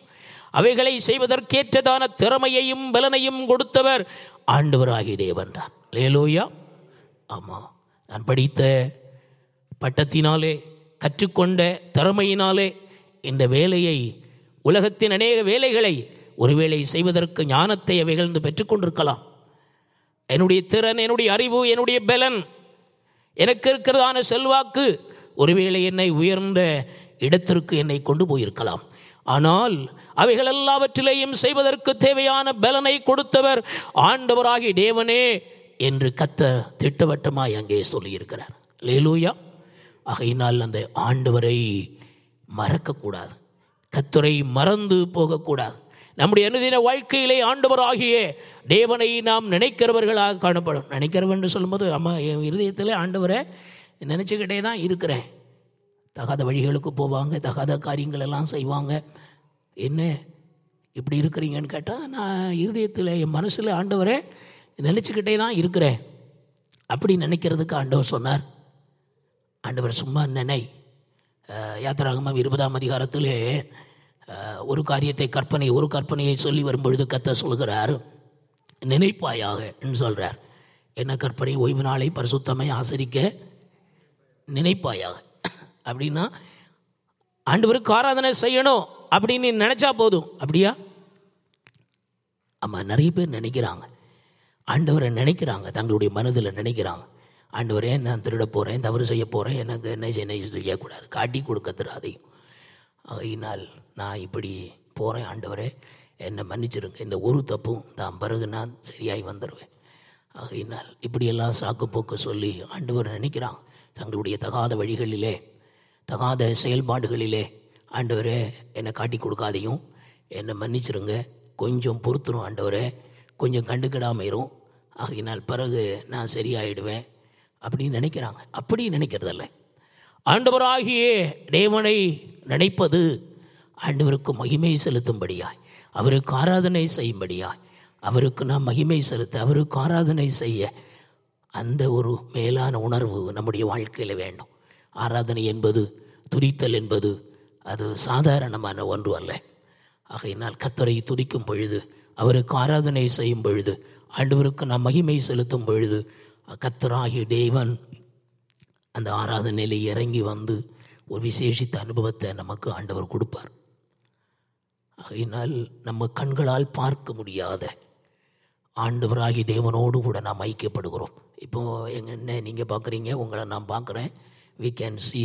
அவைகளை செய்வதற்கேற்றதான திறமையையும் பலனையும் கொடுத்தவர் ஆண்டவராகிய தேவன் தான் லேலோயா ஆமாம் நான் படித்த பட்டத்தினாலே கற்றுக்கொண்ட திறமையினாலே இந்த வேலையை உலகத்தின் அநேக வேலைகளை ஒருவேளை செய்வதற்கு ஞானத்தை அவைகள் இன்று பெற்றுக்கொண்டிருக்கலாம் என்னுடைய திறன் என்னுடைய அறிவு என்னுடைய பலன் எனக்கு இருக்கிறதான செல்வாக்கு ஒருவேளை என்னை உயர்ந்த இடத்திற்கு என்னை கொண்டு போயிருக்கலாம் ஆனால் அவைகள் எல்லாவற்றிலேயும் செய்வதற்கு தேவையான பலனை கொடுத்தவர் ஆண்டவராகி தேவனே என்று கத்த திட்டவட்டமாய் அங்கே சொல்லியிருக்கிறார் லேலூயா ஆகையினால் அந்த ஆண்டவரை மறக்கக்கூடாது கத்தரை மறந்து போகக்கூடாது நம்முடைய அனுதின வாழ்க்கையிலே ஆண்டவராகிய தேவனை நாம் நினைக்கிறவர்களாக காணப்படும் நினைக்கிறவன் என்று சொல்லும்போது அம்மா என் இருதயத்தில் ஆண்டவரை நினச்சிக்கிட்டே தான் இருக்கிறேன் தகாத வழிகளுக்கு போவாங்க தகாத காரியங்கள் எல்லாம் செய்வாங்க என்ன இப்படி இருக்கிறீங்கன்னு கேட்டால் நான் இருதயத்தில் என் மனசில் ஆண்டவரை நினச்சிக்கிட்டே தான் இருக்கிறேன் அப்படி நினைக்கிறதுக்கு ஆண்டவர் சொன்னார் ஆண்டவர் சும்மா நினை அஹ், யாத்திராகமம் இருபதாம் அதிகாரத்திலே அஹ், ஒரு காரியத்தை கற்பனை ஒரு கற்பனையை சொல்லி வரும்பொழுது கத்த சொல்கிறார் நினைப்பாயாக என்று சொல்கிறார் என்ன கற்பனை ஓய்வு நாளை பரிசுத்தமை ஆசரிக்க நினைப்பாயாக அப்படின்னா ஆண்டவருக்கு ஆராதனை செய்யணும் அப்படின்னு நீ நினச்சா போதும் அப்படியா ஆமாம் நிறைய பேர் நினைக்கிறாங்க ஆண்டவரை நினைக்கிறாங்க தங்களுடைய மனதில் நினைக்கிறாங்க ஆண்டவரே நான் திருட போகிறேன் தவறு செய்ய போகிறேன் எனக்கு என்ன செய்ய செய்யக்கூடாது காட்டி கொடுக்க தராதையும் ஆகையினால் நான் இப்படி போகிறேன் ஆண்டவரே என்னை மன்னிச்சிருங்க இந்த ஒரு தப்பும் தான் பிறகு நான் சரியாய் வந்துடுவேன் ஆகையினால் இப்படியெல்லாம் சாக்கு போக்கு சொல்லி ஆண்டவர் நினைக்கிறாங்க தங்களுடைய தகாத வழிகளிலே தகாத செயல்பாடுகளிலே ஆண்டவரே என்னை காட்டி கொடுக்காதையும் என்னை மன்னிச்சிருங்க கொஞ்சம் பொறுத்துரும் ஆண்டவரே கொஞ்சம் கண்டுக்கிடாம இரும் ஆகையினால் பிறகு நான் சரியாயிடுவேன் அப்படின்னு நினைக்கிறாங்க அப்படி நினைக்கிறதில்ல ஆண்டவராகிய தேவனை நினைப்பது ஆண்டவருக்கு மகிமை செலுத்தும்படியாய் அவருக்கு ஆராதனை செய்யும்படியாய் அவருக்கு நாம் மகிமை செலுத்த அவருக்கு ஆராதனை செய்ய அந்த ஒரு மேலான உணர்வு நம்முடைய வாழ்க்கையில் வேண்டும் ஆராதனை என்பது துதித்தல் என்பது அது சாதாரணமான ஒன்று அல்ல ஆகையினால் கத்தரை துதிக்கும் பொழுது அவருக்கு ஆராதனை செய்யும் பொழுது ஆண்டவருக்கு நாம் மகிமை செலுத்தும் பொழுது கத்தராகிய தேவன் அந்த ஆராதனையில் இறங்கி வந்து ஒரு விசேஷித்த அனுபவத்தை நமக்கு ஆண்டவர் கொடுப்பார் ஆகையினால் நம்ம கண்களால் பார்க்க முடியாத ஆண்டவராகி தேவனோடு கூட நாம் ஐக்கியப்படுகிறோம் இப்போ எங்க என்ன நீங்கள் பார்க்குறீங்க உங்களை நான் பார்க்குறேன் வி கேன் see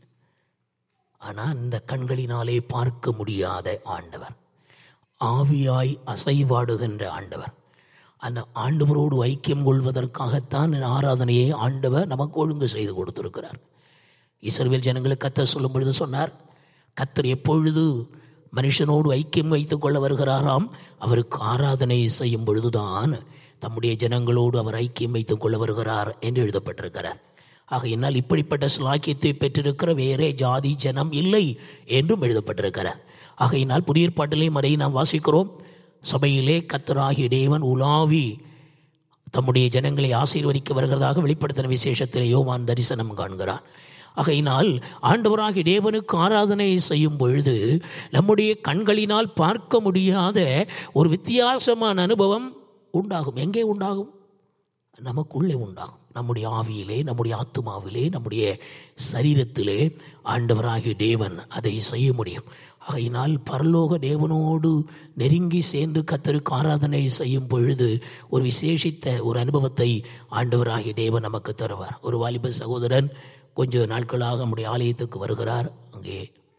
ஆனால் இந்த கண்களினாலே பார்க்க முடியாத ஆண்டவர் ஆவியாய் அசைவாடுகின்ற ஆண்டவர் அந்த ஆண்டவரோடு ஐக்கியம் கொள்வதற்காகத்தான் இந்த ஆராதனையை ஆண்டவர் நமக்கு ஒழுங்கு செய்து கொடுத்திருக்கிறார் இஸ்ரவேல் ஜனங்களுக்கு கத்தர் சொல்லும் பொழுது சொன்னார் கத்தர் எப்பொழுது மனுஷனோடு ஐக்கியம் வைத்துக் கொள்ள வருகிறாராம் அவருக்கு ஆராதனை செய்யும் பொழுதுதான் தம்முடைய ஜனங்களோடு அவர் ஐக்கியம் வைத்துக் கொள்ள வருகிறார் என்று எழுதப்பட்டிருக்கிறார் ஆகையினால் இப்படிப்பட்ட சிலாக்கியத்தை பெற்றிருக்கிற வேறே ஜாதி ஜனம் இல்லை என்றும் எழுதப்பட்டிருக்கிறார் ஆகையினால் புதிய ஏற்பாட்டிலேயும் அதை நாம் வாசிக்கிறோம் சபையிலே கத்தராகிய தேவன் உலாவி தம்முடைய ஜனங்களை ஆசீர்வதிக்க வருகிறதாக வெளிப்படுத்தின விசேஷத்தில் யோவான் தரிசனம் காண்கிறார் ஆகையினால் ஆண்டவராகிய தேவனுக்கு ஆராதனை செய்யும் பொழுது நம்முடைய கண்களினால் பார்க்க முடியாத ஒரு வித்தியாசமான அனுபவம் உண்டாகும் எங்கே உண்டாகும் நமக்குள்ளே உண்டாகும் நம்முடைய ஆவியிலே நம்முடைய ஆத்துமாவிலே நம்முடைய சரீரத்திலே ஆண்டவராகிய தேவன் அதை செய்ய முடியும் ஆகையினால் பரலோக தேவனோடு நெருங்கி சேர்ந்து கத்தருக்கு ஆராதனை செய்யும் பொழுது ஒரு விசேஷித்த ஒரு அனுபவத்தை ஆண்டவராகிய தேவன் நமக்கு தருவார் ஒரு வாலிப சகோதரன் கொஞ்ச நாட்களாக நம்முடைய ஆலயத்துக்கு வருகிறார் அங்கே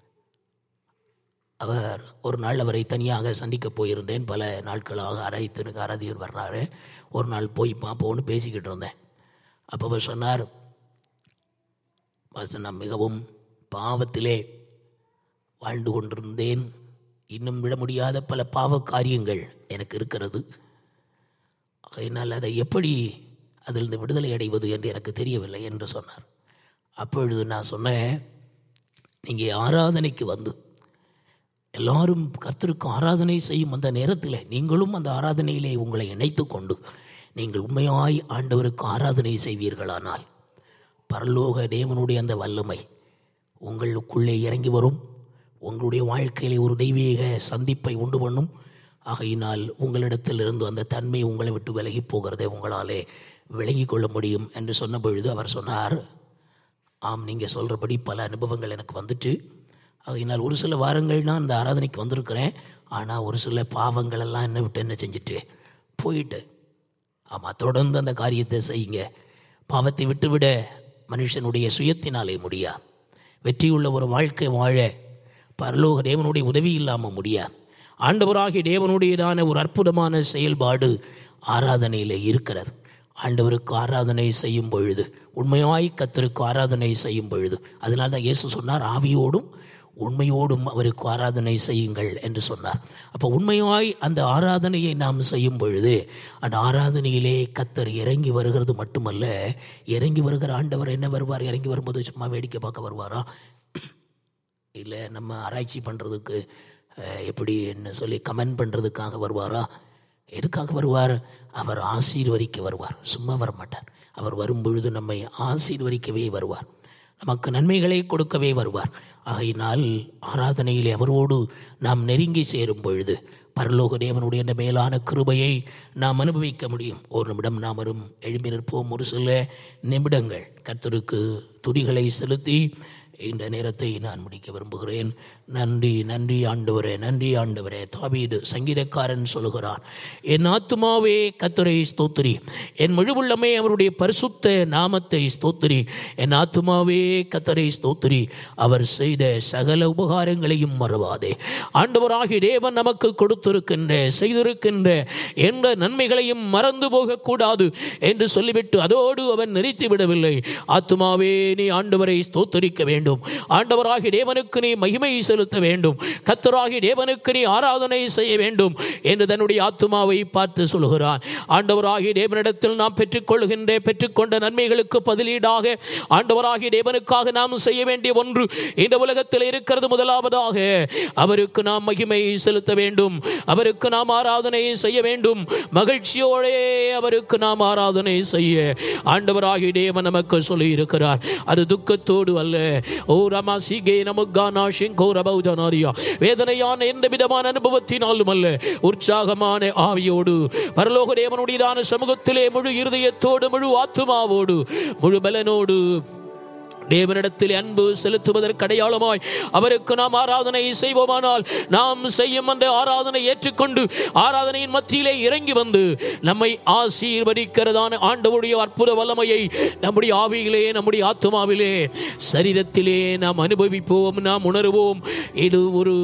அவர் ஒரு நாள் அவரை தனியாக சந்திக்க போயிருந்தேன் பல நாட்களாக அரைத்தனுக்கு அறதியர் வர்றாரு ஒரு நாள் போய் பார்ப்போன்னு பேசிக்கிட்டு இருந்தேன் அப்போ அவர் சொன்னார் பாஸ்டர், நான் மிகவும் பாவத்திலே வாழ்ந்து கொண்டிருந்தேன் இன்னும் விட முடியாத பல பாவ காரியங்கள் எனக்கு இருக்கிறது ஆகையினால் அதை எப்படி அதிலிருந்து விடுதலை அடைவது என்று எனக்கு தெரியவில்லை என்று சொன்னார் அப்பொழுது நான் சொன்னேன் நீங்கள் ஆராதனைக்கு வந்து எல்லாரும் கர்த்தருக்கு ஆராதனை செய்யும் அந்த நேரத்தில் நீங்களும் அந்த ஆராதனையிலே உங்களை இணைத்து கொண்டு நீங்கள் உண்மையாய் ஆண்டவருக்கு ஆராதனை செய்வீர்களானால் பரலோக தேவனுடைய அந்த வல்லமை உங்களுக்குள்ளே இறங்கி வரும் உங்களுடைய வாழ்க்கையிலே ஒரு தெய்வீக சந்திப்பை உண்டு பண்ணும் ஆகையினால் உங்களிடத்திலிருந்து அந்த தன்மை உங்களை விட்டு விலகி போகிறதை உங்களாலே விளங்கிக் கொள்ள முடியும் என்று சொன்ன பொழுது அவர் சொன்னார் ஆம் நீங்கள் சொல்கிறபடி பல அனுபவங்கள் எனக்கு வந்துட்டு ஆகையினால் ஒரு சில வாரங்கள் நான் இந்த ஆராதனைக்கு வந்திருக்கிறேன் ஆனால் ஒரு சில பாவங்கள் எல்லாம் என்ன விட்டு என்ன செஞ்சுட்டு போயிட்டு ஆமாம் தொடர்ந்து அந்த காரியத்தை செய்யுங்க பாவத்தை விட்டுவிட மனுஷனுடைய சுயத்தினாலே முடியா வெற்றியுள்ள ஒரு வாழ்க்கை வாழ பரலோக தேவனுடைய உதவி இல்லாமல் முடியாது ஆண்டவராகிய தேவனுடையதான ஒரு அற்புதமான செயல்பாடு ஆராதனையில் இருக்கிறது ஆண்டவருக்கு ஆராதனை செய்யும் பொழுது உண்மையாய் கத்தருக்கு ஆராதனை செய்யும் பொழுது அதனால தான் இயேசு சொன்னார் ஆவியோடும் உண்மையோடும் அவருக்கு ஆராதனை செய்யுங்கள் என்று சொன்னார் அப்போ உண்மையாய் அந்த ஆராதனையை நாம் செய்யும் பொழுது அந்த ஆராதனையிலே கத்தர் இறங்கி வருகிறது மட்டுமல்ல இறங்கி வருகிற ஆண்டவர் என்ன வருவார் இறங்கி வரும்போது சும்மா வேடிக்கை பார்க்க வருவாரா இல்லை நம்ம ஆராய்ச்சி பண்ணுறதுக்கு எப்படி என்ன சொல்லி கமெண்ட் பண்ணுறதுக்காக வருவாரா எதுக்காக வருவார் அவர் ஆசீர்வதிக்க வருவார் சும்மா வர மாட்டார் அவர் வரும்பொழுது நம்மை ஆசீர்வதிக்கவே வருவார் நமக்கு நன்மைகளை கொடுக்கவே வருவார் ஆகையினால் ஆராதனையிலே அவரோடு நாம் நெருங்கி சேரும் பொழுது பரலோக தேவனுடைய இந்த மேலான கிருபையை நாம் அனுபவிக்க முடியும் ஒரு நிமிடம் நாம் வரும் எழும்பி நிற்போம் ஒரு சில நிமிடங்கள் கர்த்தருக்கு துடிகளை செலுத்தி இந்த நேரத்தை நான் முடிக்க விரும்புகிறேன் நன்றி நன்றி ஆண்டவரே நன்றி ஆண்டவரே தாவீது சங்கீதக்காரன் சொல்லுகிறான் என் ஆத்துமாவே கத்துரை ஸ்தோத்திரி என் முழுவுள்ளமே அவருடைய பரிசுத்த நாமத்தை ஸ்தோத்திரி என் ஆத்துமாவே கத்தரை ஸ்தோத்திரி அவர் செய்த சகல உபகாரங்களையும் மறவாதே ஆண்டவராகிய தேவன் நமக்கு கொடுத்திருக்கின்ற செய்திருக்கின்ற எந்த நன்மைகளையும் மறந்து போகக்கூடாது என்று சொல்லிவிட்டு அதோடு அவன் நிறுத்தி விடவில்லை ஆத்துமாவே நீ ஆண்டவரை ஸ்தோத்தரிக்க வேண்டும் ஆண்டவராகிய தேவனுக்கு நீ மகிமை செலுத்த வேண்டும் கத்தராகிய தேவனுக்கு நீ ஆராதனை செய்ய வேண்டும் என்று தன்னுடைய ஆத்துமாவை பார்த்து சொல்கிறான் ஆண்டவராகிய தேவனிடத்தில் நாம் பெற்றுக்கொள்கின்ற பெற்றுக்கொண்ட நன்மைகளுக்கு பதிலீடாக ஆண்டவராகிய தேவனுக்காக நாம் செய்ய வேண்டிய ஒன்று இந்த உலகத்தில் இருக்கிறது முதலாவதாக அவருக்கு நாம் மகிமை செலுத்த வேண்டும் அவருக்கு நாம் ஆராதனை செய்ய வேண்டும் மகிழ்ச்சியோடே அவருக்கு நாம் ஆராதனை செய்ய ஆண்டவராகிய தேவன் நமக்கு சொல்லி இருக்கிறார் அது துக்கத்தோடு அல்ல ஓ ரமா சீகே நமக்கானா சிங்கோ ரபௌதனாரியா வேதனையான எந்த விதமான அனுபவத்தினாலும் அல்ல உற்சாகமான ஆவியோடு பரலோக தேவனுடையதான சமூகத்திலே முழு இருதயத்தோடு முழு ஆத்துமாவோடு முழு பலனோடு தேவனிடத்தில் அன்பு செலுத்துவதற்கு அடையாளமாய் அவருக்கு நாம் ஆராதனை செய்வோமானால் நாம் செய்யும் அந்த ஆராதனை ஏற்றுக்கொண்டு ஆராதனையின் மத்தியிலே இறங்கி வந்து நம்மை ஆசீர்வதிக்கிறதான ஆண்டவருடைய அற்புத வல்லமையை நம்முடைய ஆவியிலே நம்முடைய ஆத்மாவிலே சரீரத்திலே நாம் அனுபவிப்போம் நாம் உணருவோம் இது ஒரு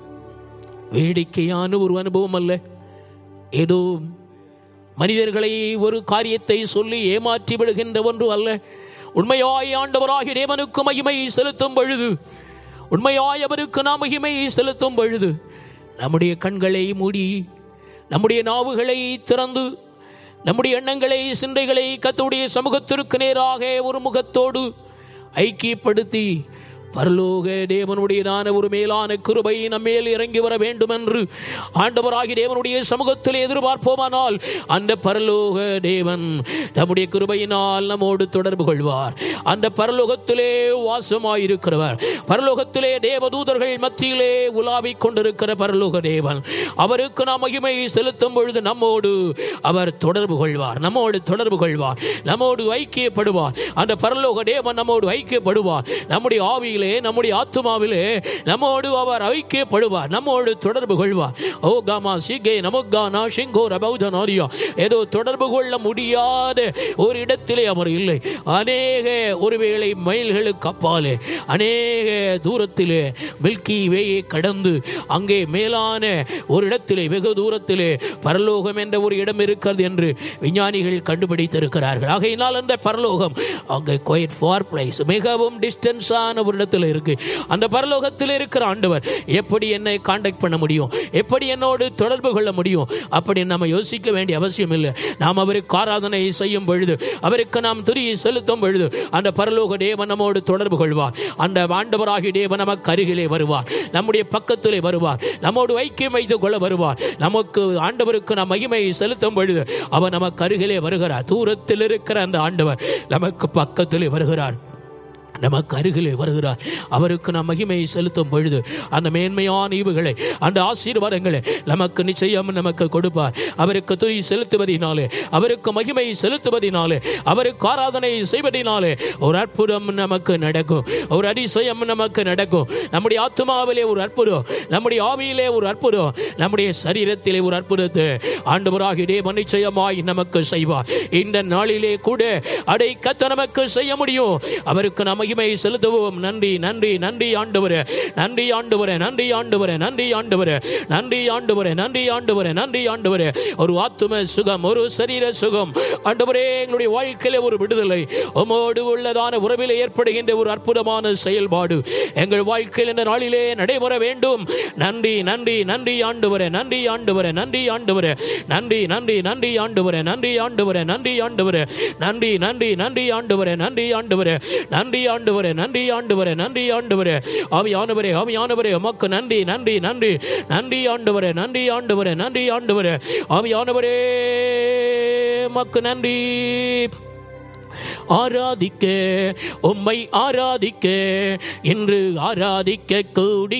வேடிக்கையான ஒரு அனுபவம் அல்ல ஏதோ மனிதர்களை ஒரு காரியத்தை சொல்லி ஏமாற்றி விடுகின்ற ஒன்று அல்ல உண்மையாய் ஆண்டவராகிய தேவனுக்கு மகிமை செலுத்தும் பொழுது உண்மையாய் அவருக்கு நாம் மகிமை செலுத்தும் பொழுது நம்முடைய கண்களை மூடி நம்முடைய நாவுகளை திறந்து நம்முடைய எண்ணங்களை சிந்தைகளை கத்துடைய சமூகத்திற்கு நேராக ஒரு முகத்தோடு ஐக்கியப்படுத்தி பரலோக தேவனுடையதான ஒரு மேலான கிருபை நம்மேல் இறங்கி வர வேண்டும் என்று ஆண்டவராகி தேவனுடைய சமூகத்தில் எதிர்பார்ப்போமானால் அந்த பரலோக தேவன் நம்முடைய கிருபையினால் நம்மோடு தொடர்பு கொள்வார் அந்த பரலோகத்திலே வாசமாயிருக்கிறவர் பரலோகத்திலே தேவதூதர்கள் மத்தியிலே உலாவிக் கொண்டிருக்கிற பரலோக தேவன் அவருக்கு நாம் மகிமை செலுத்தும் பொழுது நம்மோடு அவர் தொடர்பு கொள்வார் நம்மோடு தொடர்பு கொள்வார் நம்மோடு ஐக்கியப்படுவார் அந்த பரலோக தேவன் நம்மோடு ஐக்கியப்படுவார் நம்முடைய ஆவியில் ஆவியிலே நம்முடைய ஆத்மாவிலே நம்மோடு அவர் ஐக்கியப்படுவார் நம்மோடு தொடர்பு கொள்வார் ஓ காமா சிகே நமக்கானா சிங்கோ ரபௌதனாரியா ஏதோ தொடர்பு கொள்ள முடியாத ஒரு இடத்திலே அவர் இல்லை அநேக ஒருவேளை மைல்களுக்கு அப்பாலே அநேக தூரத்திலே மில்கி வேயை கடந்து அங்கே மேலான ஒரு இடத்திலே வெகு தூரத்திலே பரலோகம் என்ற ஒரு இடம் இருக்கிறது என்று விஞ்ஞானிகள் கண்டுபிடித்திருக்கிறார்கள் ஆகையினால் அந்த பரலோகம் அங்கே குவைட் ஃபார் பிளேஸ் மிகவும் டிஸ்டன்ஸான ஒரு இடத்துல இருக்கு அந்த பரலோகத்தில் இருக்கிற ஆண்டவர் எப்படி என்னை காண்டாக்ட் பண்ண முடியும் எப்படி என்னோடு தொடர்பு கொள்ள முடியும் அப்படி நம்ம யோசிக்க வேண்டிய அவசியம் இல்லை நாம் அவருக்கு ஆராதனை செய்யும் பொழுது அவருக்கு நாம் துரியை செலுத்தும் பொழுது அந்த பரலோக தேவன் நம்மோடு தொடர்பு கொள்வார் அந்த ஆண்டவராகிய தேவன் நமக்கு அருகிலே வருவார் நம்முடைய பக்கத்திலே வருவார் நம்மோடு ஐக்கியம் வைத்துக் கொள்ள வருவார் நமக்கு ஆண்டவருக்கு நாம் மகிமை செலுத்தும் பொழுது அவர் நமக்கு அருகிலே வருகிறார் தூரத்தில் இருக்கிற அந்த ஆண்டவர் நமக்கு பக்கத்திலே வருகிறார் நமக்கு அருகிலே வருகிறார் அவருக்கு நாம் மகிமையை செலுத்தும் பொழுது அந்த மேன்மையான ஈவுகளை அந்த ஆசீர்வாதங்களை நமக்கு நிச்சயம் நமக்கு கொடுப்பார் அவருக்கு துணி செலுத்துவதினாலே அவருக்கு மகிமை செலுத்துவதினாலே அவருக்கு ஆராதனை செய்வதினாலே ஒரு அற்புதம் நமக்கு நடக்கும் ஒரு அதிசயம் நமக்கு நடக்கும் நம்முடைய ஆத்மாவிலே ஒரு அற்புதம் நம்முடைய ஆவியிலே ஒரு அற்புதம் நம்முடைய சரீரத்திலே ஒரு அற்புதத்தை ஆண்டவராக தேவன் நிச்சயமாய் நமக்கு செய்வார் இந்த நாளிலே கூட அதை கத்த நமக்கு செய்ய முடியும் அவருக்கு நாம் மகிமை செலுத்துவோம் நன்றி நன்றி நன்றி ஆண்டவரே நன்றி ஆண்டவரே நன்றி ஆண்டவரே நன்றி ஆண்டவரே நன்றி ஆண்டவரே நன்றி ஆண்டவரே நன்றி ஆண்டவரே ஒரு ஆத்தும சுகம் ஒரு சரீர சுகம் ஆண்டவரே எங்களுடைய வாழ்க்கையில ஒரு விடுதலை உமோடு உள்ளதான உறவில் ஏற்படுகின்ற ஒரு அற்புதமான செயல்பாடு எங்கள் வாழ்க்கையில் இந்த நாளிலே நடைபெற வேண்டும் நன்றி நன்றி நன்றி ஆண்டவரே நன்றி ஆண்டவரே நன்றி ஆண்டவரே நன்றி நன்றி நன்றி ஆண்டவரே நன்றி ஆண்டவரே நன்றி ஆண்டவரே நன்றி நன்றி நன்றி ஆண்டவரே நன்றி ஆண்டவரே நன்றி ஆண்டவரே நன்றி ஆண்டவரே நன்றி ஆண்டவரே ஆவியானவரே ஆவியானவரே உமக்கு நன்றி நன்றி நன்றி நன்றி ஆண்டவரே நன்றி ஆண்டவரே நன்றி ஆண்டவரே ஆவியானவரே உமக்கு நன்றி ஆராதிக்க உம்மை ஆராதிக்க என்று ஆராதிக்க கூடி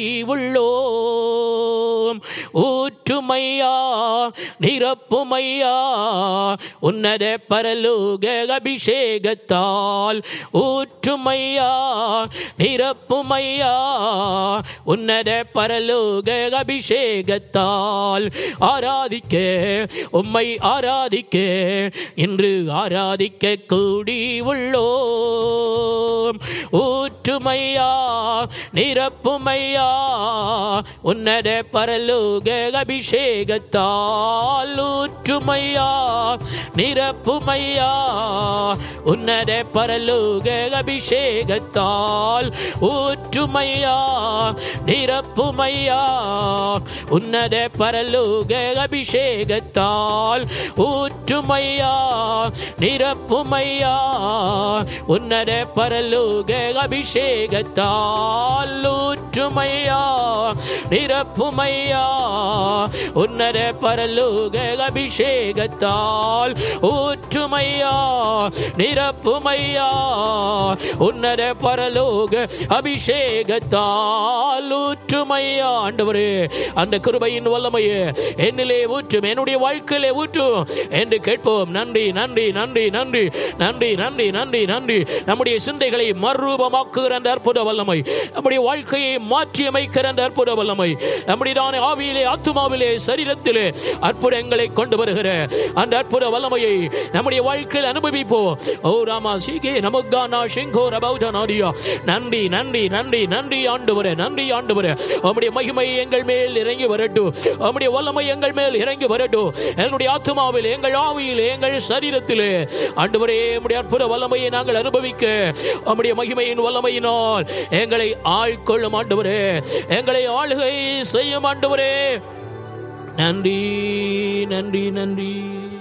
உள்ளோம் ஊற்றுமையா நிரப்புமையா உன்னத பரலோக அபிஷேகத்தால் ஊற்றுமையா நிரப்புமையா உன்னத பரலோக அபிஷேகத்தால் ஆராதிக்க உம்மை ஆராதிக்க இன்று ஆராதிக்க கூடி உள்ளோம் ஊற்றுமையா நிரப்புமையா உன்னத பரலோக அபிஷேகத்தால் ஊற்றுமையா நிரப்புமையா உன்னத பரலோக அபிஷேகத்தால் ஊற்றுமையா நிரப்புமையா உன்னத பரலோக அபிஷேகத்தால் ஊற்றுமையா நிரப்புமையா உன்னத பரலோக அபிஷேகத்தால் ஊற்றுமையா நிரப்புமையா உன்னத பரலோக அபிஷேகத்தால் ஊற்றுமையா நிரப்புமையா உன்னத பரலோக அபிஷேகத்தால் ஊற்றுமையா ஆண்டவரே அந்த கிருபையின் வல்லமையே என்னிலே ஊற்றும் என்னுடைய வாழ்க்கையிலே ஊற்றும் என்று கேட்போம் நன்றி நன்றி நன்றி நன்றி நன்றி நன்றி நன்றி நன்றி நம்முடைய சிந்தைகளை மறுரூபமாக்குகிற அந்த அற்புத வல்லமை நம்முடைய வாழ்க்கையை மாற்றி அமைக்கிற அந்த அற்புத வல்லமை நம்முடைய தானே ஆவியிலே ஆத்துமாவிலே சரீரத்திலே அற்புதங்களை கொண்டு வருகிற அந்த அற்புத வல்லமையை நம்முடைய வாழ்க்கையில் அனுபவிப்போம் ஓ ராமா சீகே நமக்கானா சிங்கோ ரபௌதனாரியா நன்றி நன்றி நன்றி நன்றி ஆண்டவரே நன்றி ஆண்டவரே உம்முடைய மகிமை எங்கள் மேல் இறங்கி வரட்டும் உம்முடைய வல்லமை எங்கள் மேல் இறங்கி வரட்டும் எங்களுடைய ஆத்துமாவில் எங்கள் ஆவியில் எங்கள் சரீரத்திலே ஆண்டவரே உம்முடைய அற்புத வல்லமையை நாங்கள் அனுபவிக்க உம்முடைய மகிமையின் வல்லமையினால் எங்களை ஆட்கொள்ளும் ஆண்டவரே எங்களை ஆளுகை செய்யும் ஆண்டவரே நன்றி நன்றி நன்றி